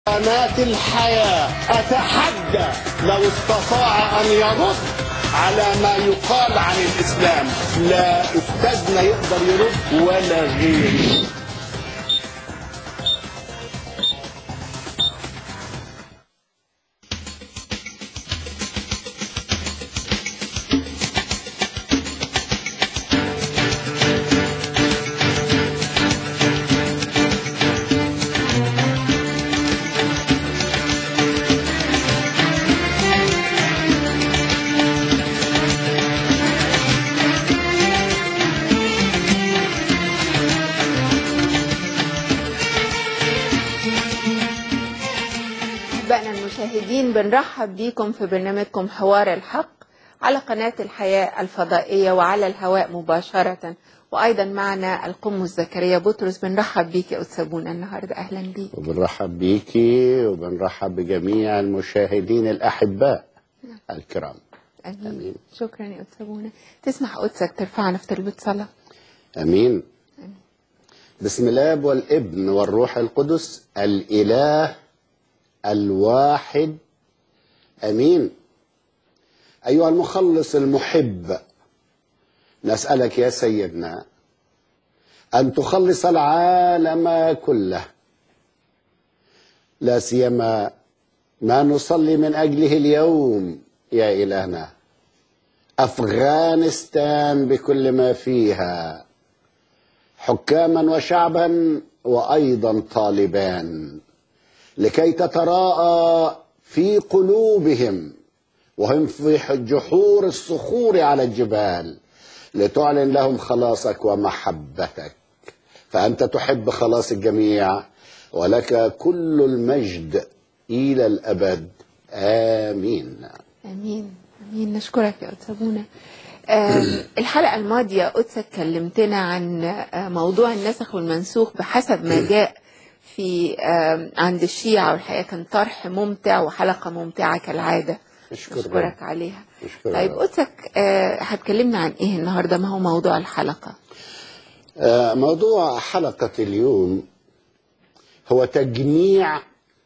قناة الحياة أتحدى لو استطاع أن يرد على ما يقال عن الإسلام لا أستاذنا يقدر يرد ولا غيره أحبائنا المشاهدين بنرحب بيكم في برنامجكم حوار الحق على قناة الحياة الفضائية وعلى الهواء مباشرة وأيضا معنا القمص زكريا بطرس بنرحب بيك يا أستاذ النهاردة أهلا بيك وبنرحب بيكي وبنرحب بجميع المشاهدين الأحباء الكرام أمين. أمين. شكرا يا أستاذ تسمح قدسك ترفعنا في طلبة صلاة أمين بسم الاب والابن والروح القدس الاله الواحد امين ايها المخلص المحب نسالك يا سيدنا ان تخلص العالم كله لا سيما ما نصلي من اجله اليوم يا الهنا افغانستان بكل ما فيها حكاما وشعبا وايضا طالبان لكي تتراءى في قلوبهم وهم في جحور الصخور على الجبال لتعلن لهم خلاصك ومحبتك فانت تحب خلاص الجميع ولك كل المجد الى الابد امين امين امين نشكرك يا أستاذ آم، الحلقة الماضية قدسك كلمتنا عن آه، موضوع النسخ والمنسوخ بحسب ما جاء في آم، عند الشيعة والحقيقة كان طرح ممتع وحلقة ممتعة كالعادة أشكر نشكرك رب. عليها أشكر طيب رب. قدسك آه، هتكلمنا عن ايه النهاردة ما هو موضوع الحلقة آه، موضوع حلقة اليوم هو تجميع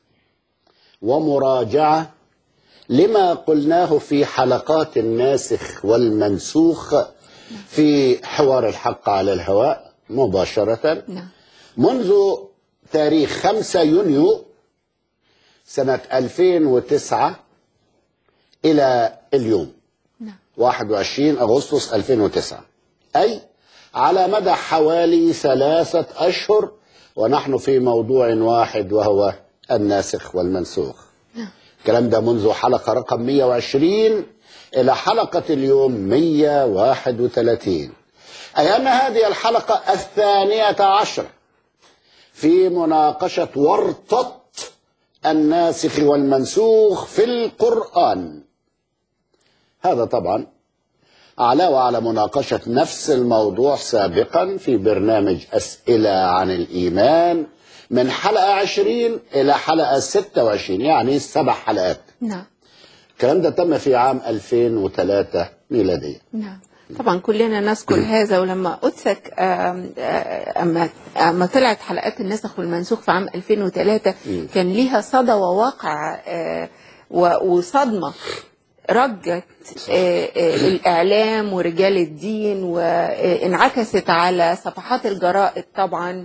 ومراجعة لما قلناه في حلقات الناسخ والمنسوخ في حوار الحق على الهواء مباشرة نعم منذ تاريخ 5 يونيو سنة 2009 إلى اليوم نعم 21 أغسطس 2009 أي على مدى حوالي ثلاثة أشهر ونحن في موضوع واحد وهو الناسخ والمنسوخ الكلام ده منذ حلقة رقم 120 إلى حلقة اليوم 131 أي أن هذه الحلقة الثانية عشرة في مناقشة ورطة الناسخ والمنسوخ في القرآن هذا طبعا علاوة على مناقشة نفس الموضوع سابقا في برنامج أسئلة عن الإيمان من حلقة 20 إلى حلقة 26 يعني سبع حلقات نعم الكلام ده تم في عام 2003 ميلادية نعم طبعا كلنا نذكر هذا ولما قدسك آم، آه، اما اما طلعت حلقات النسخ والمنسوخ في عام 2003 كان ليها صدى وواقع آه، و- وصدمه رجت آه، آه، الاعلام ورجال الدين وانعكست على صفحات الجرائد طبعا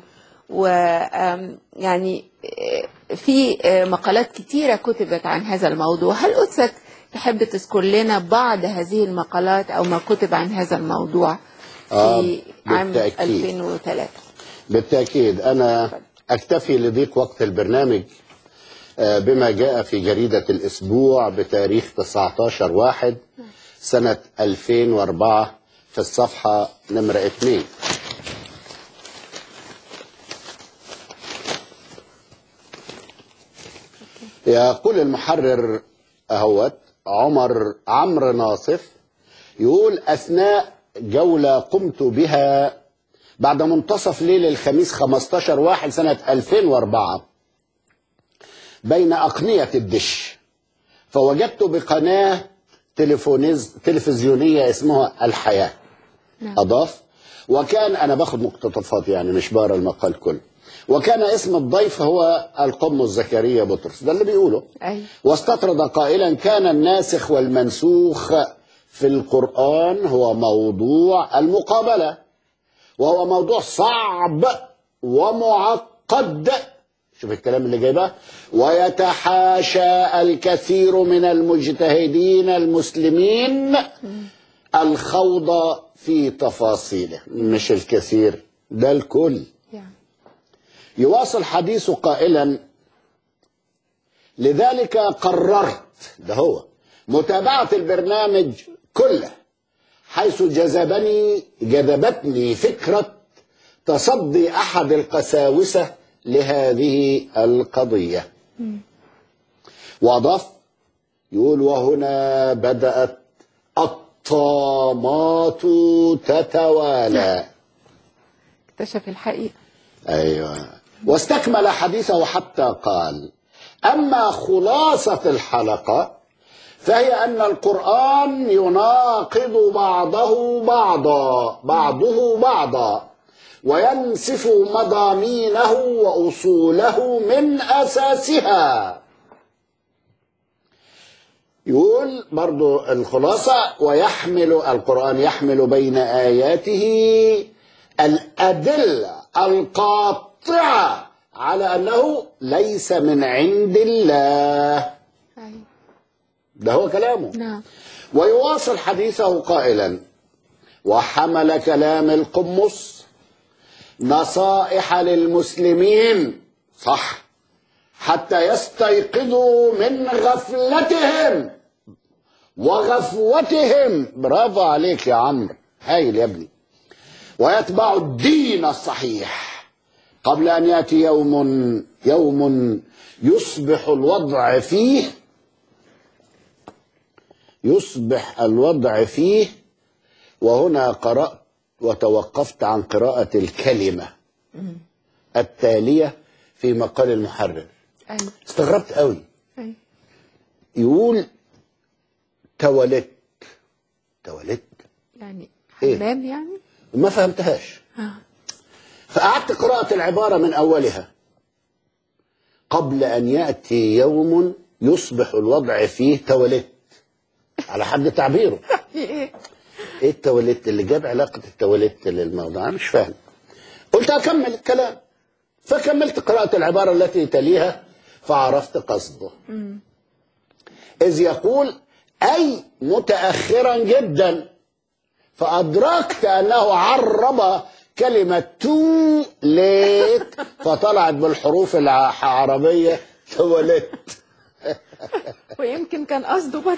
ويعني في آه، مقالات كتيرة كتبت عن هذا الموضوع هل قدسك تحب تذكر لنا بعض هذه المقالات أو ما كتب عن هذا الموضوع في آه، عام بالتأكيد. 2003 بالتأكيد أنا أكتفي لضيق وقت البرنامج آه، بما جاء في جريدة الأسبوع بتاريخ 19 واحد سنة 2004 في الصفحة نمرة 2 يقول المحرر أهوت عمر عمرو ناصف يقول أثناء جولة قمت بها بعد منتصف ليل الخميس 15 واحد سنة 2004 بين أقنية الدش فوجدت بقناة تليفونيز تلفزيونية اسمها الحياة نعم. أضاف وكان أنا باخد مقتطفات يعني مش بقرا المقال كله وكان اسم الضيف هو القمص زكريا بطرس ده اللي بيقوله ايوه واستطرد قائلا كان الناسخ والمنسوخ في القرآن هو موضوع المقابلة وهو موضوع صعب ومعقد شوف الكلام اللي جايبه ويتحاشى الكثير من المجتهدين المسلمين الخوض في تفاصيله مش الكثير ده الكل يعني يواصل حديثه قائلا لذلك قررت ده هو متابعة البرنامج كله حيث جذبني جذبتني فكرة تصدي أحد القساوسة لهذه القضية وأضاف يقول وهنا بدأت الطامات تتوالى اكتشف الحقيقه أيوة واستكمل حديثه حتى قال أما خلاصة الحلقة فهي أن القرآن يناقض بعضه بعضا بعضه بعضا وينسف مضامينه وأصوله من أساسها يقول برضو الخلاصة ويحمل القرآن يحمل بين آياته الأدلة القاطعة على أنه ليس من عند الله ايوه ده هو كلامه نعم ويواصل حديثه قائلا وحمل كلام القمص نصائح للمسلمين صح حتى يستيقظوا من غفلتهم وغفوتهم برافو عليك يا عمرو هايل يا ابني ويتبعوا الدين الصحيح قبل ان ياتي يوم يوم يصبح الوضع فيه يصبح الوضع فيه وهنا قرأت وتوقفت عن قراءة الكلمة التالية في مقال المحرر ايوه استغربت قوي ايوه يقول تولدت تولدت يعني إيه؟ حمام يعني ما فهمتهاش اه فقعدت قراءة العبارة من أولها قبل أن يأتي يوم يصبح الوضع فيه تولدت على حد تعبيره في ايه ايه التولدت اللي جاب علاقة التولدت للموضوع انا مش فاهم قلت اكمل الكلام فكملت قراءة العبارة التي تليها فعرفت قصده إذ يقول أي متأخرا جدا فأدركت أنه عرب كلمة تو ليت فطلعت بالحروف العربية تولدت ويمكن كان قصده برضه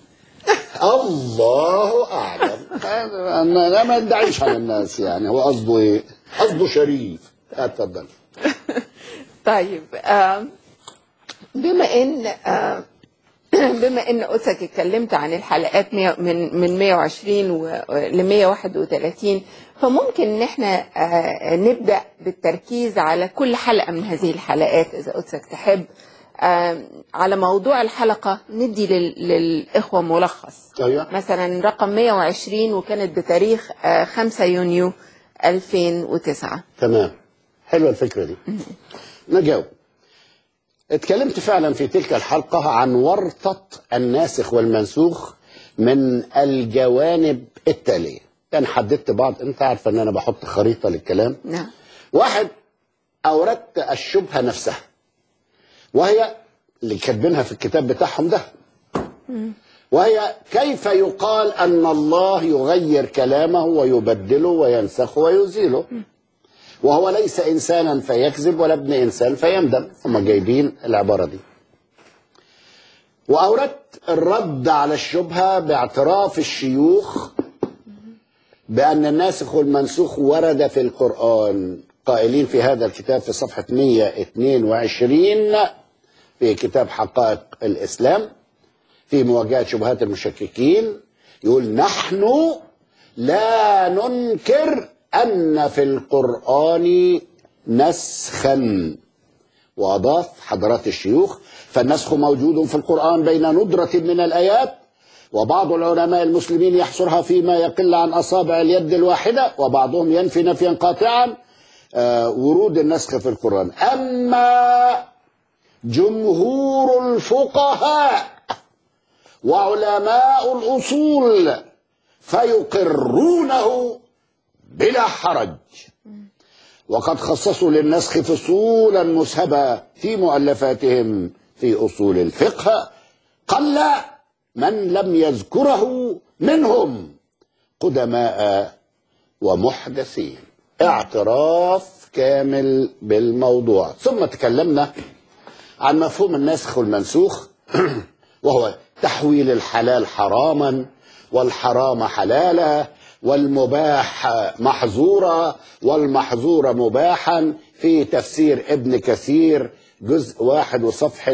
الله اعلم انا أنا ما ادعيش على الناس يعني هو قصده ايه قصده شريف اتفضل طيب آم، بما ان آم، بما ان اسك اتكلمت عن الحلقات مية- من من 120 و- ل 131 فممكن ان احنا آه، نبدا بالتركيز على كل حلقه من هذه الحلقات اذا اسك تحب آم، على موضوع الحلقه ندي لل- للاخوه ملخص ايوه مثلا رقم 120 وكانت بتاريخ آه، 5 يونيو 2009 تمام حلوه الفكره دي نجاوب اتكلمت فعلا في تلك الحلقه عن ورطه الناسخ والمنسوخ من الجوانب التاليه يعني حددت بعض انت عارف ان انا بحط خريطه للكلام نعم واحد أوردت الشبهة نفسها وهي اللي كاتبينها في الكتاب بتاعهم ده وهي كيف يقال أن الله يغير كلامه ويبدله وينسخه ويزيله وهو ليس إنسانا فيكذب ولا ابن إنسان فيندم هم جايبين العبارة دي وأوردت الرد على الشبهة باعتراف الشيوخ بأن الناسخ والمنسوخ ورد في القرآن قائلين في هذا الكتاب في صفحة 122 في كتاب حقائق الإسلام في مواجهة شبهات المشككين يقول نحن لا ننكر أن في القرآن نسخا وأضاف حضرات الشيوخ فالنسخ موجود في القرآن بين ندرة من الآيات وبعض العلماء المسلمين يحصرها فيما يقل عن أصابع اليد الواحدة وبعضهم ينفي نفيا قاطعا آه، ورود النسخ في القرآن أما جمهور الفقهاء وعلماء الأصول فيقرونه بلا حرج وقد خصصوا للنسخ فصولا مسهبة في مؤلفاتهم في أصول الفقه قل من لم يذكره منهم قدماء ومحدثين اعتراف كامل بالموضوع ثم تكلمنا عن مفهوم الناسخ والمنسوخ وهو تحويل الحلال حراما والحرام حلالا والمباح محظورا والمحظور مباحا في تفسير ابن كثير جزء واحد وصفحة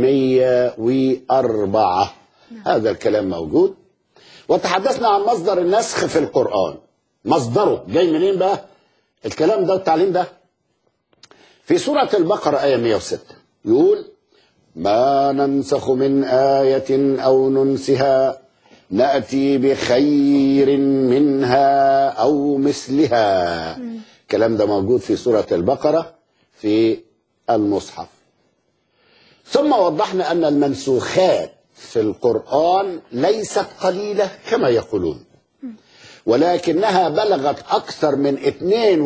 104 هذا الكلام موجود وتحدثنا عن مصدر النسخ في القرآن مصدره جاي منين بقى الكلام ده والتعليم ده في سورة البقرة آية 106 يقول ما ننسخ من آية أو ننسها نأتي بخير منها أو مثلها الكلام ده موجود في سورة البقرة في المصحف ثم وضحنا أن المنسوخات في القرآن ليست قليلة كما يقولون ولكنها بلغت أكثر من 62%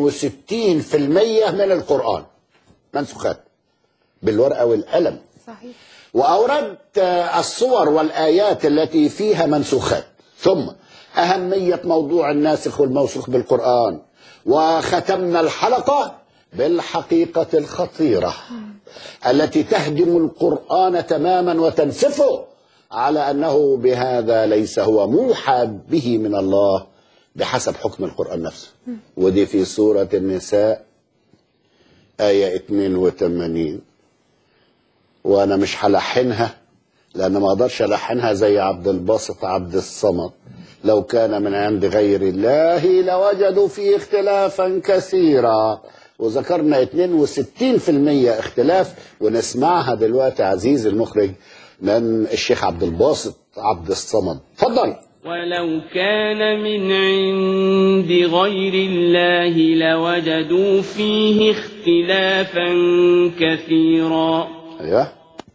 من القرآن منسوخات بالورقة والقلم صحيح وأوردت الصور والآيات التي فيها منسوخات ثم أهمية موضوع الناسخ والموسوخ بالقرآن وختمنا الحلقة بالحقيقة الخطيرة التي تهدم القرآن تماما وتنسفه على أنه بهذا ليس هو موحى به من الله بحسب حكم القرآن نفسه ودي في سورة النساء آية 82 وانا مش هلحنها لان ما اقدرش الحنها زي عبد الباسط عبد الصمد لو كان من عند غير الله لوجدوا فيه اختلافا كثيرا وذكرنا 62% اختلاف ونسمعها دلوقتي عزيزي المخرج من الشيخ عبد الباسط عبد الصمد اتفضل ولو كان من عند غير الله لوجدوا فيه اختلافا كثيرا ايوه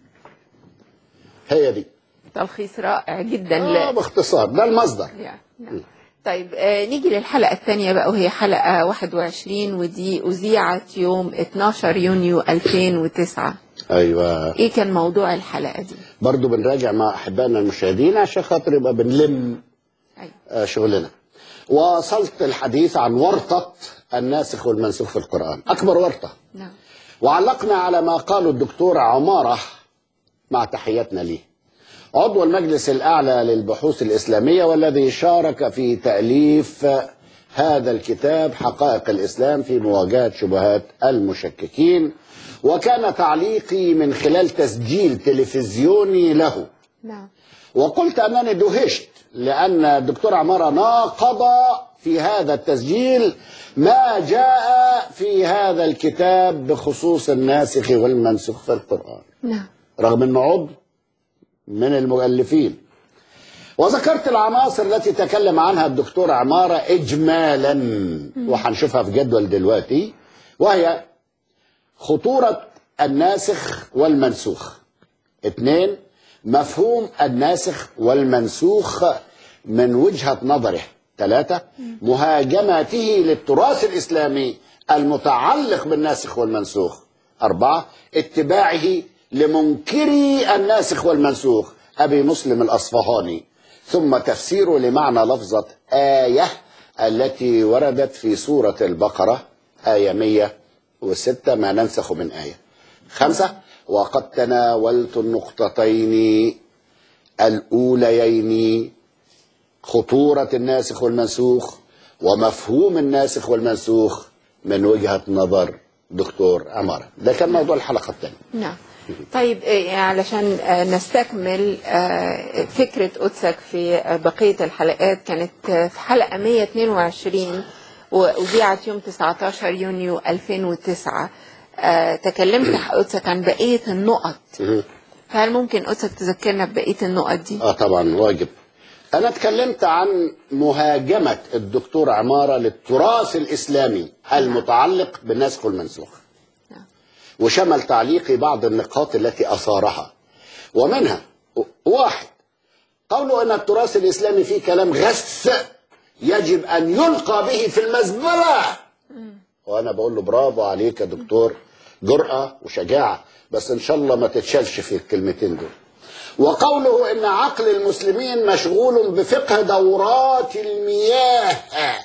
هي دي تلخيص رائع جدا آه ل... باختصار ده المصدر يا- نعم. طيب آه نيجي للحلقة الثانية بقى وهي حلقة 21 ودي أذيعت يوم 12 يونيو 2009 ايوه إيه كان موضوع الحلقة دي؟ برضو بنراجع مع احبائنا المشاهدين عشان خاطر يبقى بنلم أيوة. آه، شغلنا وصلت الحديث عن ورطة الناسخ والمنسوخ في القرآن أكبر ورطة نعم وعلقنا على ما قاله الدكتور عمارة مع تحياتنا ليه عضو المجلس الأعلى للبحوث الإسلامية والذي شارك في تأليف هذا الكتاب حقائق الإسلام في مواجهة شبهات المشككين وكان تعليقي من خلال تسجيل تلفزيوني له نعم وقلت أنني دهشت لأن الدكتور عمارة ناقض في هذا التسجيل ما جاء في هذا الكتاب بخصوص الناسخ والمنسوخ في القرآن نعم رغم أنه عضو من المؤلفين وذكرت العناصر التي تكلم عنها الدكتور عمارة إجمالا وهنشوفها في جدول دلوقتي وهي خطورة الناسخ والمنسوخ اثنين مفهوم الناسخ والمنسوخ من وجهة نظره ثلاثة مهاجمته للتراث الإسلامي المتعلق بالناسخ والمنسوخ أربعة اتباعه لمنكري الناسخ والمنسوخ أبي مسلم الأصفهاني ثم تفسيره لمعنى لفظة آية التي وردت في سورة البقرة آية 106 ما ننسخ من آية خمسة وقد تناولت النقطتين الأوليين خطورة الناسخ والمنسوخ ومفهوم الناسخ والمنسوخ من وجهة نظر دكتور عمارة ده كان موضوع الحلقة الثانية نعم طيب إيه، علشان آه، نستكمل آه، فكرة قدسك في آه، بقية الحلقات كانت آه، في حلقة 122 وأذيعت يوم 19 يونيو 2009 آه، تكلمت قدسك عن بقية النقط فهل ممكن قدسك تذكرنا ببقية النقط دي؟ اه طبعا واجب أنا اتكلمت عن مهاجمة الدكتور عمارة للتراث الإسلامي المتعلق بالنسخ والمنسوخ نعم. وشمل تعليقي بعض النقاط التي أثارها ومنها واحد قوله أن التراث الإسلامي فيه كلام غث يجب أن يلقى به في المزبلة وأنا بقول له برافو عليك يا دكتور جرأة وشجاعة بس إن شاء الله ما تتشالش في الكلمتين دول وقوله ان عقل المسلمين مشغول بفقه دورات المياه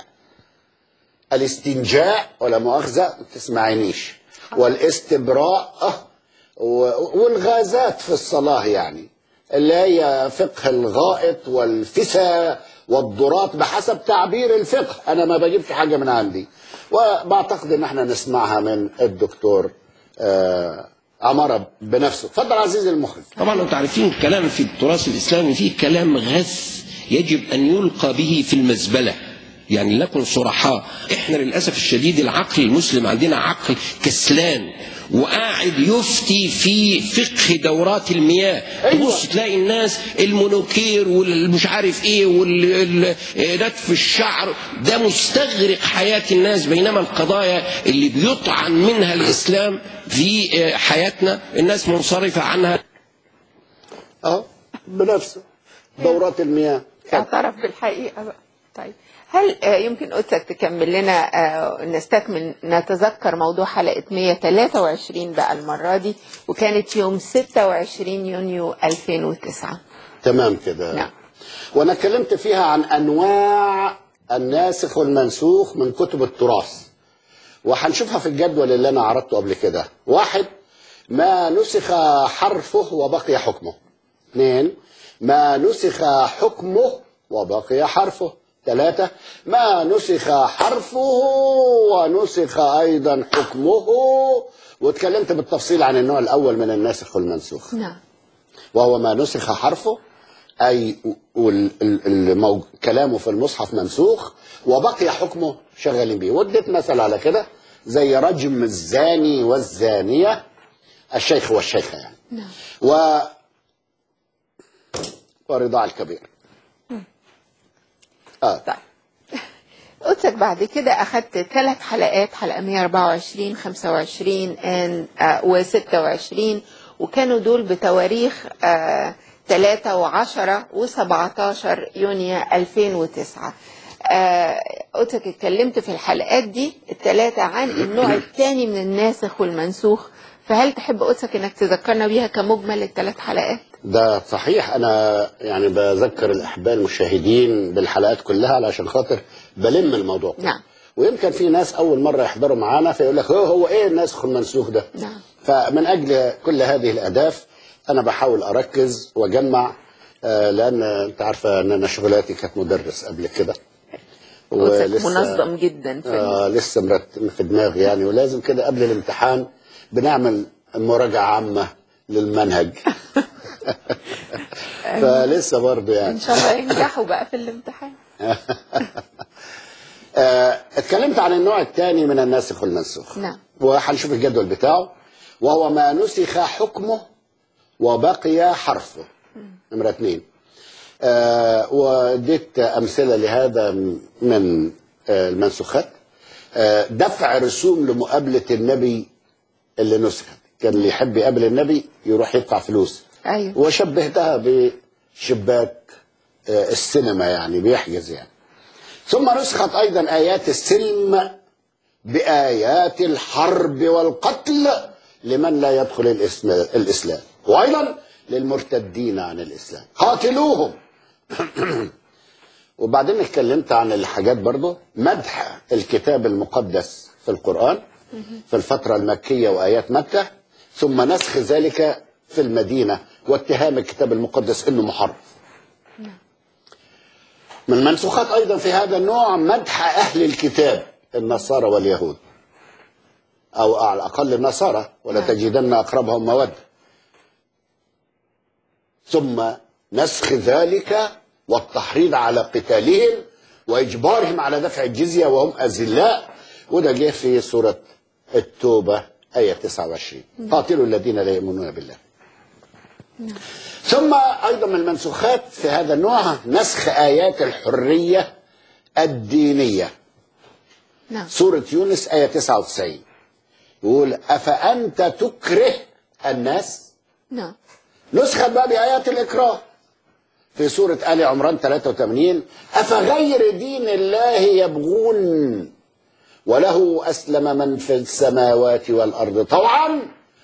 الاستنجاء ولا مؤاخذه ما تسمعينيش والاستبراء آه، و- والغازات في الصلاه يعني اللي هي فقه الغائط والفسا والضرات بحسب تعبير الفقه انا ما بجيبش حاجه من عندي وبعتقد ان احنا نسمعها من الدكتور آه عمارة بنفسه اتفضل عزيزي المخرج طبعا انتم عارفين الكلام في التراث الاسلامي فيه كلام غث يجب ان يلقى به في المزبله يعني لنكن صرحاء احنا للاسف الشديد العقل المسلم عندنا عقل كسلان وقاعد يفتي في فقه دورات المياه أيوة. تبص تلاقي الناس المونوكير والمش عارف ايه والنتف الشعر ده مستغرق حياة الناس بينما القضايا اللي بيطعن منها الإسلام في آه، حياتنا الناس منصرفة عنها اه بنفسه دورات المياه اعترف بالحقيقة بقى طيب هل آه، يمكن قدسك تكمل لنا آه، نستكمل نتذكر موضوع حلقة 123 بقى المرة دي وكانت يوم 26 يونيو 2009 تمام كده نعم. وانا اتكلمت فيها عن انواع الناسخ والمنسوخ من كتب التراث وهنشوفها في الجدول اللي انا عرضته قبل كده واحد ما نسخ حرفه وبقي حكمه اثنين ما نسخ حكمه وبقي حرفه ثلاثة ما نسخ حرفه ونسخ أيضا حكمه واتكلمت بالتفصيل عن النوع الأول من الناسخ والمنسوخ نعم وهو ما نسخ حرفه أي وال- ال- المو- كلامه في المصحف منسوخ وبقي حكمه شغالين بيه واديت مثل على كده زي رجم الزاني والزانية الشيخ والشيخة يعني نعم و ورضاع الكبير آه. طيب قلتك بعد كده أخدت ثلاث حلقات حلقة 124 25 and, آه و26 وكانوا دول بتواريخ آه 3 و10 و17 يونيو 2009 آه قلتك اتكلمت في الحلقات دي الثلاثة عن النوع الثاني من الناسخ والمنسوخ فهل تحب قدسك انك تذكرنا بيها كمجمل الثلاث حلقات؟ ده صحيح انا يعني بذكر الاحباء المشاهدين بالحلقات كلها علشان خاطر بلم الموضوع كله. نعم. ويمكن في ناس اول مره يحضروا معانا فيقول لك هو هو ايه الناسخ والمنسوخ ده نعم. فمن اجل كل هذه الاهداف انا بحاول اركز واجمع آه، لان انت عارفه ان انا شغلاتي كانت مدرس قبل كده قدسك منظم جدا في آه لسه مرتب في دماغي يعني ولازم كده قبل الامتحان بنعمل مراجعة عامة للمنهج فلسه برضه يعني ان شاء الله ينجحوا بقى في الامتحان آه اتكلمت عن النوع الثاني من الناسخ والمنسوخ نعم. وهنشوف الجدول بتاعه وهو ما نسخ حكمه وبقي حرفه نمرة اثنين آه واديت أمثلة لهذا من آه المنسوخات آه دفع رسوم لمقابلة النبي اللي نسخت كان اللي يحب يقابل النبي يروح يدفع فلوس ايوه وشبهتها بشباك آه، السينما يعني بيحجز يعني ثم نسخت ايضا ايات السلم بايات الحرب والقتل لمن لا يدخل الاسم الاسلام وايضا للمرتدين عن الاسلام قاتلوهم وبعدين اتكلمت عن الحاجات برضه مدح الكتاب المقدس في القرآن في الفترة المكية وآيات مكة ثم نسخ ذلك في المدينة واتهام الكتاب المقدس انه محرف من المنسوخات ايضا في هذا النوع مدح اهل الكتاب النصارى واليهود او على الاقل النصارى ولا تجدن اقربهم موده ثم نسخ ذلك والتحريض على قتالهم واجبارهم على دفع الجزيه وهم اذلاء وده جه في سوره التوبه ايه 29 قاتلوا الذين لا يؤمنون بالله ثم أيضا من المنسوخات في هذا النوع نسخ آيات الحرية الدينية نعم سورة يونس آية 99 يقول أفأنت تكره الناس نعم نسخت بقى بآيات الإكراه في سورة آل عمران 83 أفغير دين الله يبغون وله أسلم من في السماوات والأرض طوعا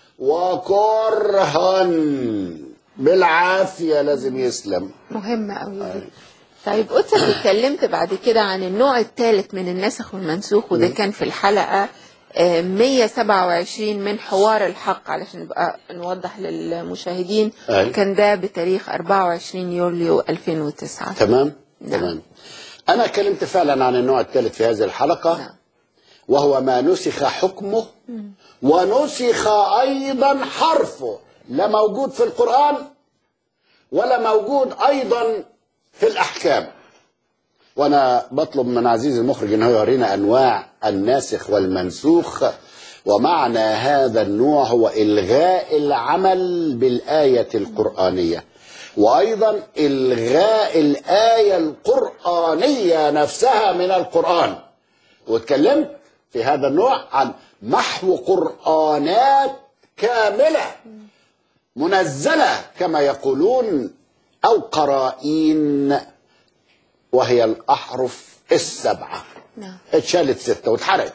وكرها بالعافية لازم يسلم مهمة أوي دي طيب قدسك اتكلمت بعد كده عن النوع الثالث من النسخ والمنسوخ وده كان في الحلقة آه، 127 من حوار الحق علشان نبقى نوضح للمشاهدين أي. كان ده بتاريخ 24 يوليو 2009 تمام نعم. تمام أنا اتكلمت فعلا عن النوع الثالث في هذه الحلقة نعم. وهو ما نسخ حكمه ونسخ أيضا حرفه لا موجود في القرآن ولا موجود أيضا في الأحكام وأنا بطلب من عزيزي المخرج أنه يورينا أنواع الناسخ والمنسوخ ومعنى هذا النوع هو إلغاء العمل بالآية القرآنية وأيضا إلغاء الآية القرآنية نفسها من القرآن واتكلمت في هذا النوع عن محو قرآنات كاملة منزلة كما يقولون أو قرائين وهي الأحرف السبعة نعم اتشالت ستة واتحرقت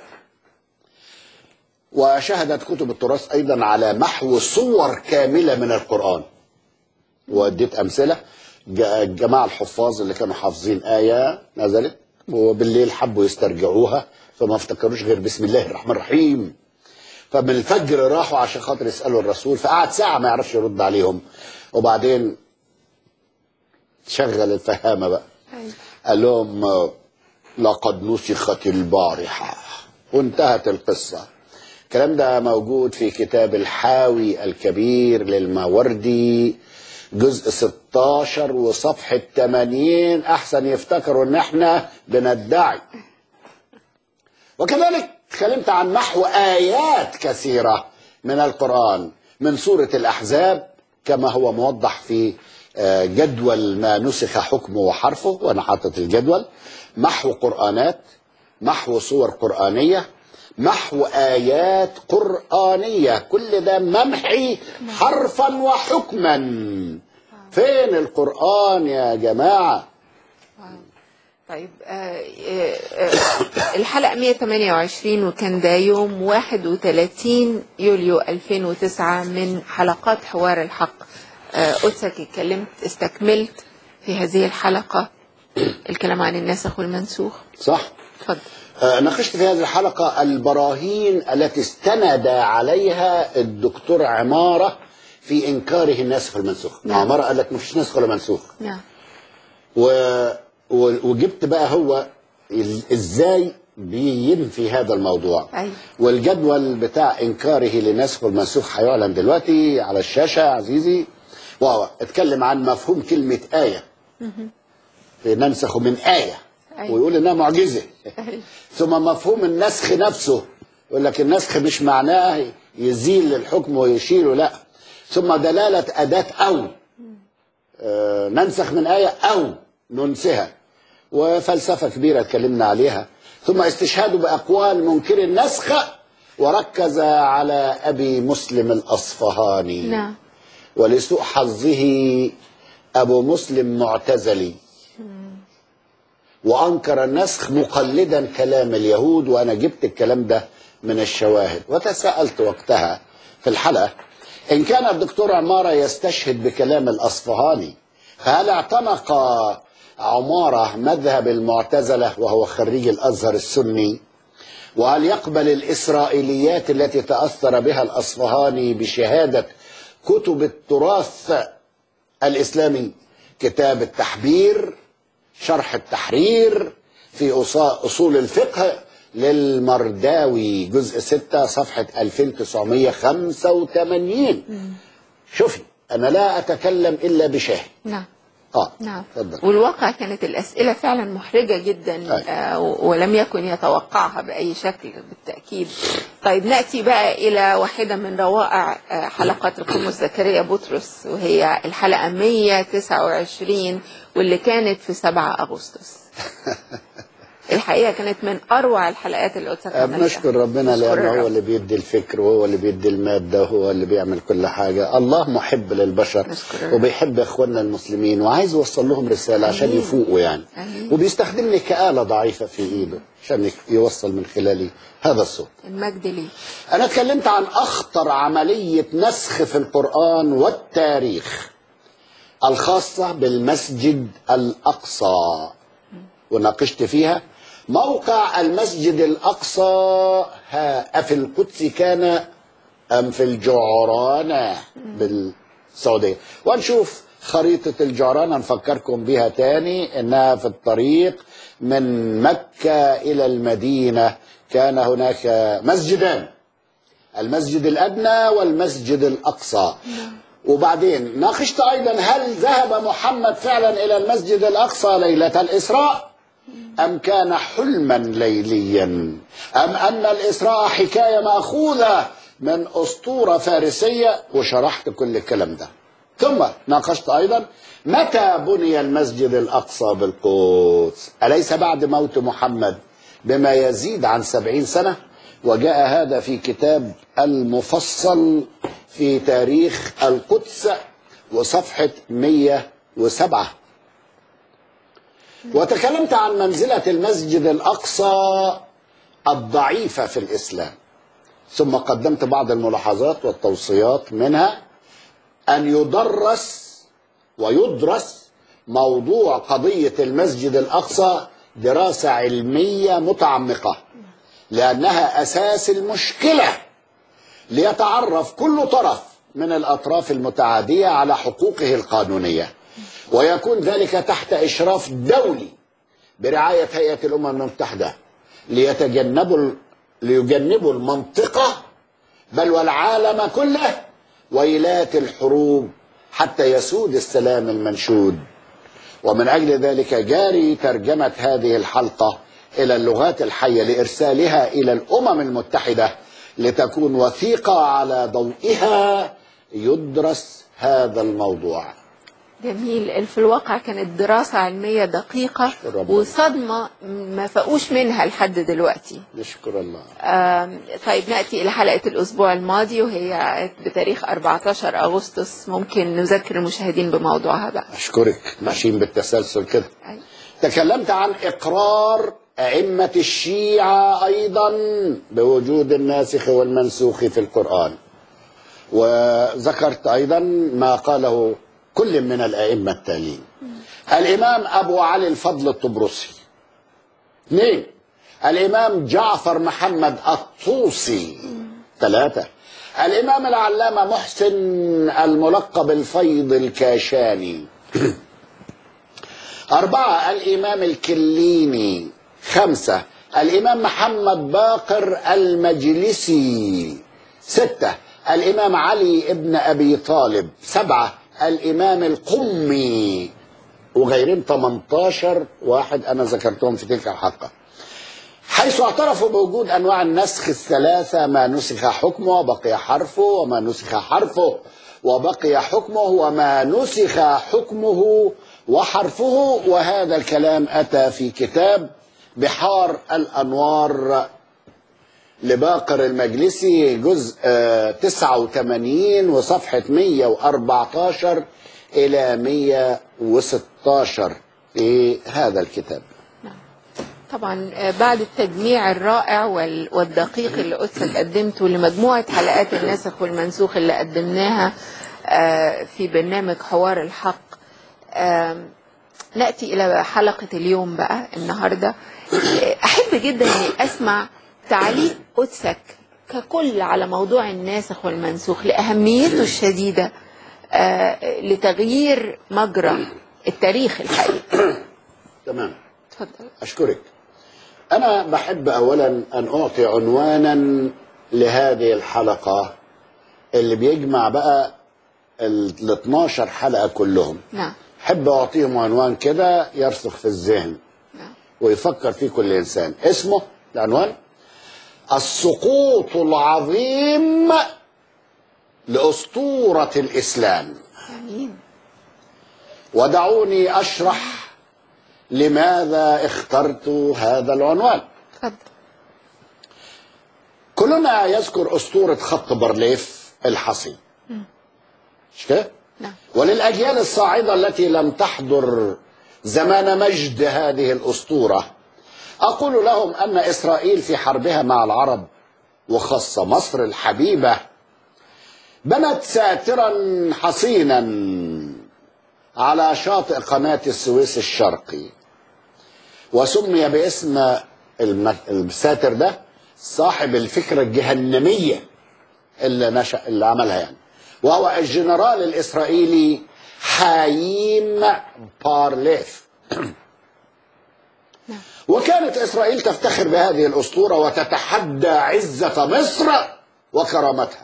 وشهدت كتب التراث أيضا على محو صور كاملة من القرآن واديت أمثلة ج- الجماعة الحفاظ اللي كانوا حافظين آية نزلت وبالليل حبوا يسترجعوها فما افتكروش غير بسم الله الرحمن الرحيم فمن الفجر راحوا عشان خاطر يسألوا الرسول فقعد ساعة ما يعرفش يرد عليهم وبعدين شغل الفهامة بقى أيوة. قال لهم آه، لقد نسخت البارحة وانتهت القصة الكلام ده موجود في كتاب الحاوي الكبير للماوردي جزء 16 وصفحة 80 أحسن يفتكروا إن إحنا بندعي وكذلك اتكلمت عن محو آيات كثيرة من القرآن من سورة الأحزاب كما هو موضح في آه، جدول ما نسخ حكمه وحرفه وأنا حاطط الجدول محو قرآنات محو صور قرآنية محو آيات قرآنية كل ده ممحي حرفا وحكما فين القرآن يا جماعة طيب آه آه آه الحلقة 128 وكان ده يوم 31 يوليو 2009 من حلقات حوار الحق آه قدسك اتكلمت استكملت في هذه الحلقة الكلام عن الناسخ والمنسوخ صح اتفضل آه، ناقشت في هذه الحلقة البراهين التي استند عليها الدكتور عمارة في إنكاره الناسخ والمنسوخ نعم. عمارة قال لك مفيش ناسخ ولا منسوخ نعم و... و... وجبت بقى هو ال- ازاي بينفي هذا الموضوع أيوة. والجدول بتاع انكاره للناسخ والمنسوخ هيعلن دلوقتي على الشاشه يا عزيزي وهو اتكلم عن مفهوم كلمه ايه ننسخ من ايه أيوة. ويقول انها معجزه أيوة. ثم مفهوم النسخ نفسه يقول لك النسخ مش معناه يزيل الحكم ويشيله لا ثم دلالة أداة أو آه، ننسخ من آية أو ننسها وفلسفة كبيرة اتكلمنا عليها ثم استشهاده بأقوال منكر النسخ وركز على أبي مسلم الأصفهاني نعم ولسوء حظه أبو مسلم معتزلي وأنكر النسخ مقلدا كلام اليهود وأنا جبت الكلام ده من الشواهد وتساءلت وقتها في الحلقة إن كان الدكتور عمارة يستشهد بكلام الأصفهاني فهل اعتنق عمارة مذهب المعتزلة وهو خريج الأزهر السني وهل يقبل الإسرائيليات التي تأثر بها الأصفهاني بشهادة كتب التراث الإسلامي كتاب التحبير شرح التحرير في أصا- أصول الفقه للمرداوي جزء 6 صفحة 2985 شوفي أنا لا أتكلم إلا بشاهد نعم آه نعم تفضل والواقع كانت الأسئلة فعلا محرجة جدا أي. آه ولم يكن يتوقعها بأي شكل بالتأكيد طيب طيب نأتي بقى إلى واحدة من روائع آه، حلقات القمص زكريا بطرس وهي الحلقة 129 واللي كانت في 7 أغسطس الحقيقة كانت من أروع الحلقات اللي قدسك عملتها بنشكر ربنا نشكر لأنه هو الرب. اللي بيدي الفكر وهو اللي بيدي المادة وهو اللي بيعمل كل حاجة الله محب للبشر نشكر الرب. وبيحب إخواننا المسلمين وعايز يوصل لهم رسالة عشان آمين. يفوقوا يعني آمين. وبيستخدمني كآلة ضعيفة في إيده عشان يوصل من خلالي هذا الصوت المجد ليه أنا اتكلمت عن أخطر عملية نسخ في القرآن والتاريخ الخاصة بالمسجد الأقصى وناقشت فيها موقع المسجد الأقصى ها أفي القدس كان أم في الجعرانة بالسعودية ونشوف خريطة الجعرانة نفكركم بها تاني إنها في الطريق من مكة إلى المدينة كان هناك مسجدان المسجد الأدنى والمسجد الأقصى وبعدين ناقشت أيضا هل ذهب محمد فعلا إلى المسجد الأقصى ليلة الإسراء أم كان حلما ليليا أم أن الإسراء حكاية مأخوذة من أسطورة فارسية وشرحت كل الكلام ده ثم ناقشت أيضا متى بني المسجد الأقصى بالقدس أليس بعد موت محمد بما يزيد عن سبعين سنة وجاء هذا في كتاب المفصل في تاريخ القدس وصفحة 107 وتكلمت عن منزلة المسجد الأقصى الضعيفة في الإسلام ثم قدمت بعض الملاحظات والتوصيات منها أن يدرس ويدرس موضوع قضية المسجد الأقصى دراسة علمية متعمقة لأنها أساس المشكلة ليتعرف كل طرف من الأطراف المتعادية على حقوقه القانونية ويكون ذلك تحت إشراف دولي برعاية هيئة الأمم المتحدة ليتجنبوا ليجنبوا المنطقة بل والعالم كله ويلات الحروب حتى يسود السلام المنشود ومن أجل ذلك جاري ترجمة هذه الحلقة إلى اللغات الحية لإرسالها إلى الأمم المتحدة لتكون وثيقة على ضوئها يدرس هذا الموضوع جميل في الواقع كانت دراسة علمية دقيقة ربنا. وصدمة ما فاقوش منها لحد دلوقتي نشكر الله آم، طيب نأتي إلى حلقة الأسبوع الماضي وهي بتاريخ 14 أغسطس ممكن نذكر المشاهدين بموضوعها بقى أشكرك ماشيين بالتسلسل كده أيوة. تكلمت عن إقرار أئمة الشيعة أيضا بوجود الناسخ والمنسوخ في القرآن وذكرت أيضا ما قاله كل من الأئمة التاليين الإمام أبو علي الفضل الطبرسي اثنين الإمام جعفر محمد الطوسي ثلاثة الإمام العلامة محسن الملقب الفيض الكاشاني أربعة الإمام الكليني خمسة الإمام محمد باقر المجلسي ستة الإمام علي ابن أبي طالب سبعة الإمام القمي وغيرهم 18 واحد أنا ذكرتهم في تلك الحلقة حيث اعترفوا بوجود انواع النسخ الثلاثه ما نسخ حكمه وبقي حرفه وما نسخ حرفه وبقي حكمه وما نسخ حكمه وحرفه وهذا الكلام اتى في كتاب بحار الانوار لباقر المجلسي جزء آه، 89 وصفحة 114 إلى 116 في هذا الكتاب طبعا آه، بعد التجميع الرائع وال- والدقيق اللي قدسك قدمته لمجموعة حلقات الناسخ والمنسوخ اللي قدمناها آه، في برنامج حوار الحق آم، نأتي إلى حلقة اليوم بقى النهاردة آه، أحب جدا أني أسمع تعليق قدسك ككل على موضوع الناسخ والمنسوخ لأهميته الشديدة آه، لتغيير مجرى التاريخ الحقيقي تمام اتفضل أشكرك أنا بحب أولا أن أعطي عنوانا لهذه الحلقة اللي بيجمع بقى ال 12 حلقة كلهم نعم أحب أعطيهم عنوان كده يرسخ في الذهن نعم ويفكر فيه كل إنسان اسمه العنوان السقوط العظيم لأسطورة الإسلام امين ودعوني أشرح لماذا اخترت هذا العنوان اتفضل كلنا يذكر أسطورة خط برليف الحصين مش كده؟ نعم وللأجيال الصاعدة التي لم تحضر زمان مجد هذه الأسطورة أقول لهم أن إسرائيل في حربها مع العرب وخاصة مصر الحبيبة بنت ساترا حصينا على شاطئ قناة السويس الشرقي وسمي باسم الم- الساتر ده صاحب الفكرة الجهنمية اللي نشأ اللي عملها يعني وهو الجنرال الإسرائيلي حايم بارليف وكانت إسرائيل تفتخر بهذه الأسطورة وتتحدى عزة مصر وكرامتها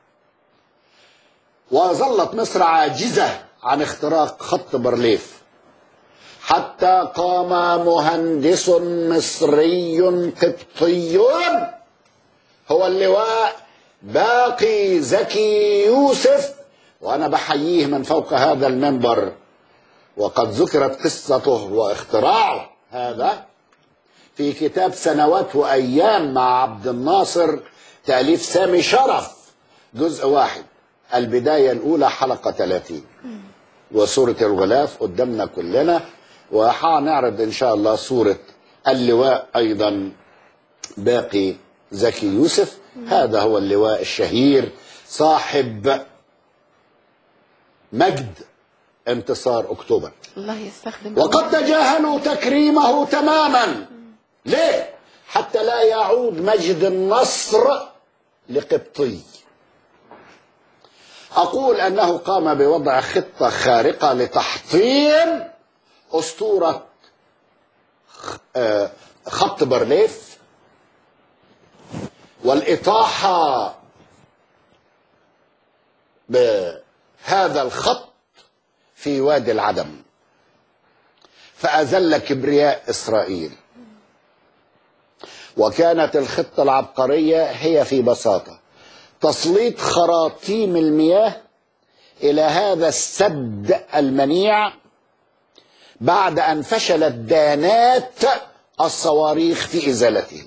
وظلت مصر عاجزة عن اختراق خط برليف حتى قام مهندس مصري قبطي هو اللواء باقي زكي يوسف وانا بحييه من فوق هذا المنبر وقد ذكرت قصته واختراعه هذا في كتاب سنوات وايام مع عبد الناصر تاليف سامي شرف جزء واحد البدايه الاولى حلقه 30 وصوره الغلاف قدامنا كلنا وهنعرض ان شاء الله صوره اللواء ايضا باقي زكي يوسف هذا هو اللواء الشهير صاحب مجد انتصار اكتوبر الله يستخدم وقد تجاهلوا تكريمه تماما ليه حتى لا يعود مجد النصر لقبطي اقول انه قام بوضع خطه خارقه لتحطيم اسطوره آه، خط برليف والاطاحه بهذا الخط في وادي العدم فأذل كبرياء إسرائيل وكانت الخطة العبقرية هي في بساطة تسليط خراطيم المياه إلى هذا السد المنيع بعد أن فشلت دانات الصواريخ في إزالته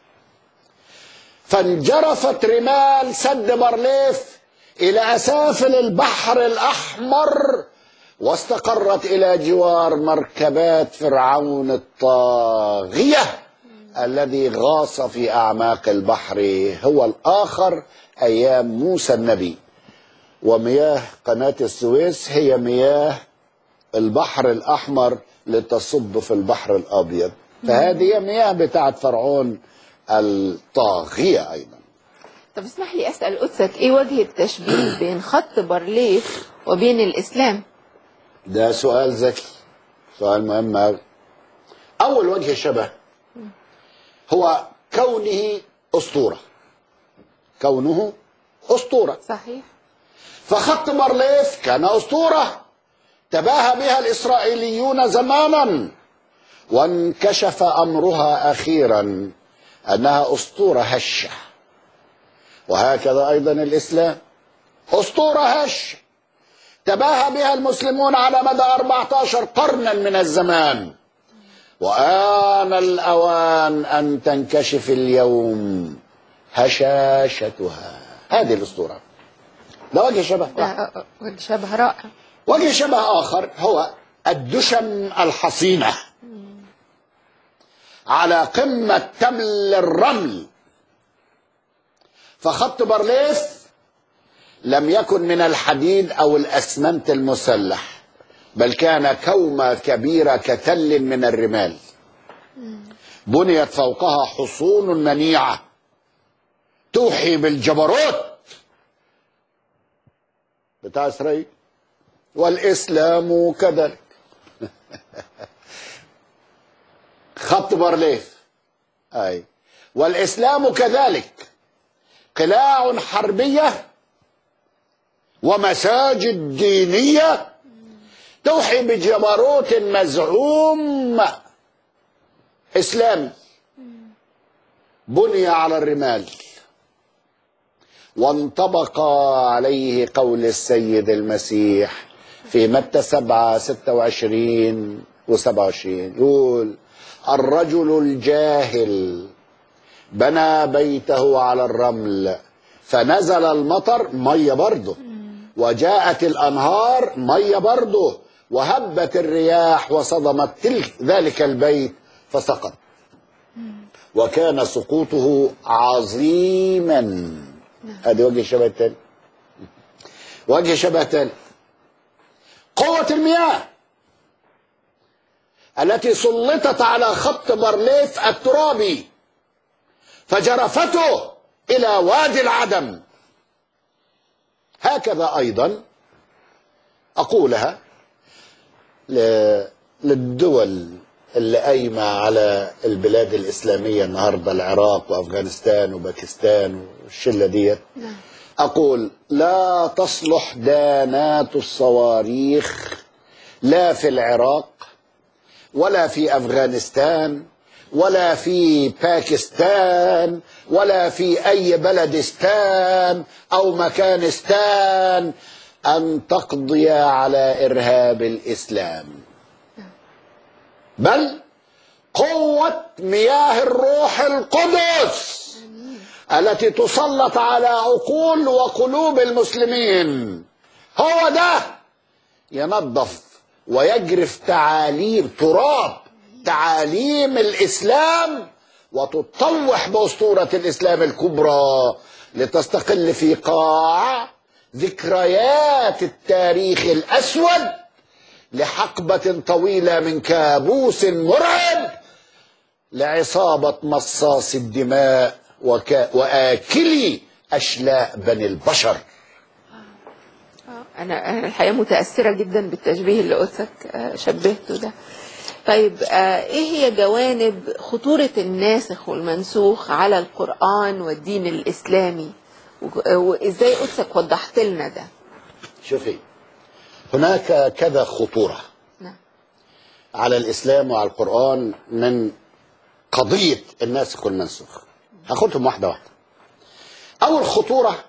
فانجرفت رمال سد برليف إلى أسافل البحر الأحمر واستقرت إلى جوار مركبات فرعون الطاغية الذي غاص في أعماق البحر هو الآخر أيام موسى النبي ومياه قناة السويس هي مياه البحر الأحمر لتصب في البحر الأبيض فهذه هي مياه بتاعت فرعون الطاغية أيضا طب اسمح لي اسال قدسك ايه وجه التشبيه بين خط بارليف وبين الاسلام ده سؤال ذكي سؤال مهم أوي أول وجه شبه هو كونه أسطورة كونه أسطورة صحيح فخط بارليف كان أسطورة تباهى بها الإسرائيليون زمانا وانكشف أمرها أخيرا أنها أسطورة هشة وهكذا أيضا الإسلام أسطورة هشة تباهى بها المسلمون على مدى 14 قرنا من الزمان وآن الأوان أن تنكشف اليوم هشاشتها هذه الأسطورة ده وجه شبه واحد. ده وجه شبه رائع وجه شبه آخر هو الدشم الحصينة على قمة تمل الرمل فخط بارليف لم يكن من الحديد أو الأسمنت المسلح بل كان كومة كبيرة كتل من الرمال بنيت فوقها حصون منيعة توحي بالجبروت بتاع إسرائيل والإسلام كذلك خط بارليف أي والإسلام كذلك قلاع حربية ومساجد دينية توحي بجبروت مزعوم إسلامي بني على الرمال وانطبق عليه قول السيد المسيح في متى سبعة ستة وعشرين وسبعة وعشرين يقول الرجل الجاهل بنى بيته على الرمل فنزل المطر مية برضه وجاءت الأنهار مية برضه وهبت الرياح وصدمت تلك ذلك البيت فسقط وكان سقوطه عظيما هذه وجه شبه التاني وجه شبه تاني قوة المياه التي سلطت على خط بارليف الترابي فجرفته إلى وادي العدم هكذا أيضا أقولها ل- للدول اللي قايمة على البلاد الإسلامية النهاردة العراق وأفغانستان وباكستان والشلة ديت أقول لا تصلح دانات الصواريخ لا في العراق ولا في أفغانستان ولا في باكستان ولا في أي بلدستان أو مكانستان أن تقضي على إرهاب الإسلام بل قوة مياه الروح القدس التي تسلط على عقول وقلوب المسلمين هو ده ينظف ويجرف تعاليم تراب تعاليم الإسلام وتطوح بأسطورة الإسلام الكبرى لتستقل في قاع ذكريات التاريخ الأسود لحقبة طويلة من كابوس مرعب لعصابة مصاص الدماء وك... وآكلي أشلاء بني البشر أنا أنا الحقيقة متأثرة جدا بالتشبيه اللي قدسك آه، شبهته ده طيب آه، إيه هي جوانب خطورة الناسخ والمنسوخ على القرآن والدين الإسلامي وج- وإزاي قدسك وضحت لنا ده شوفي هناك كذا خطورة نعم على الإسلام وعلى القرآن من قضية الناسخ والمنسوخ هاخدهم واحدة واحدة أول خطورة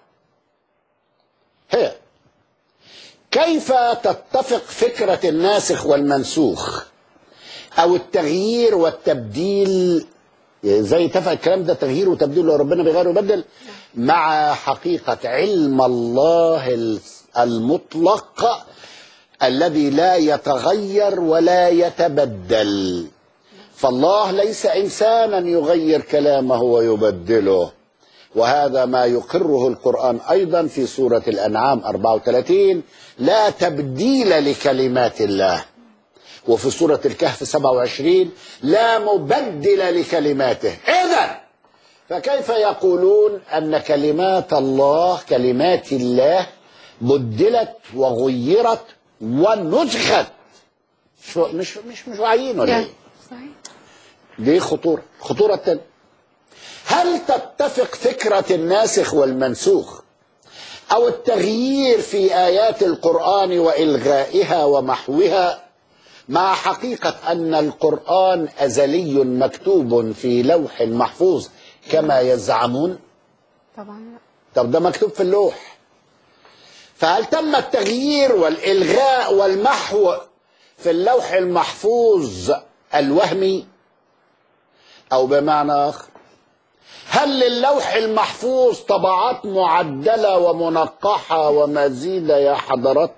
هي كيف تتفق فكرة الناسخ والمنسوخ أو التغيير والتبديل زي اتفق الكلام ده تغيير وتبديل لو ربنا بيغير ويبدل مع حقيقة علم الله المطلق الذي لا يتغير ولا يتبدل فالله ليس انسانا يغير كلامه ويبدله وهذا ما يقره القرآن أيضا في سورة الأنعام 34 لا تبديل لكلمات الله وفي سورة الكهف 27 لا مبدل لكلماته إذا فكيف يقولون أن كلمات الله كلمات الله بدلت وغيرت ونسخت شو مش مش مش واعيين ولا يعني ايه؟ صحيح دي خطورة خطورة التانية هل تتفق فكرة الناسخ والمنسوخ أو التغيير في آيات القرآن وإلغائها ومحوها مع حقيقة أن القرآن أزلي مكتوب في لوح محفوظ كما يزعمون طبعا لا طب ده مكتوب في اللوح فهل تم التغيير والإلغاء والمحو في اللوح المحفوظ الوهمي أو بمعنى آخر هل للوح المحفوظ طبعات معدلة ومنقحة ومزيدة يا حضرات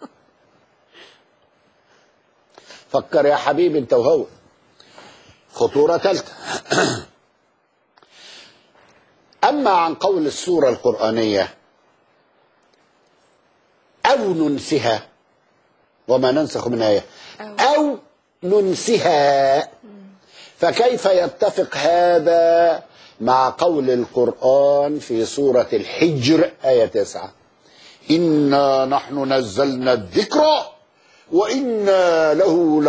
فكر يا حبيبي انت وهو خطورة ثالثة أما عن قول السورة القرآنية أو ننسها وما ننسخ من آية أو ننسها فكيف يتفق هذا مع قول القرآن في سورة الحجر آية تسعة إنا نحن نزلنا الذكر وإنا له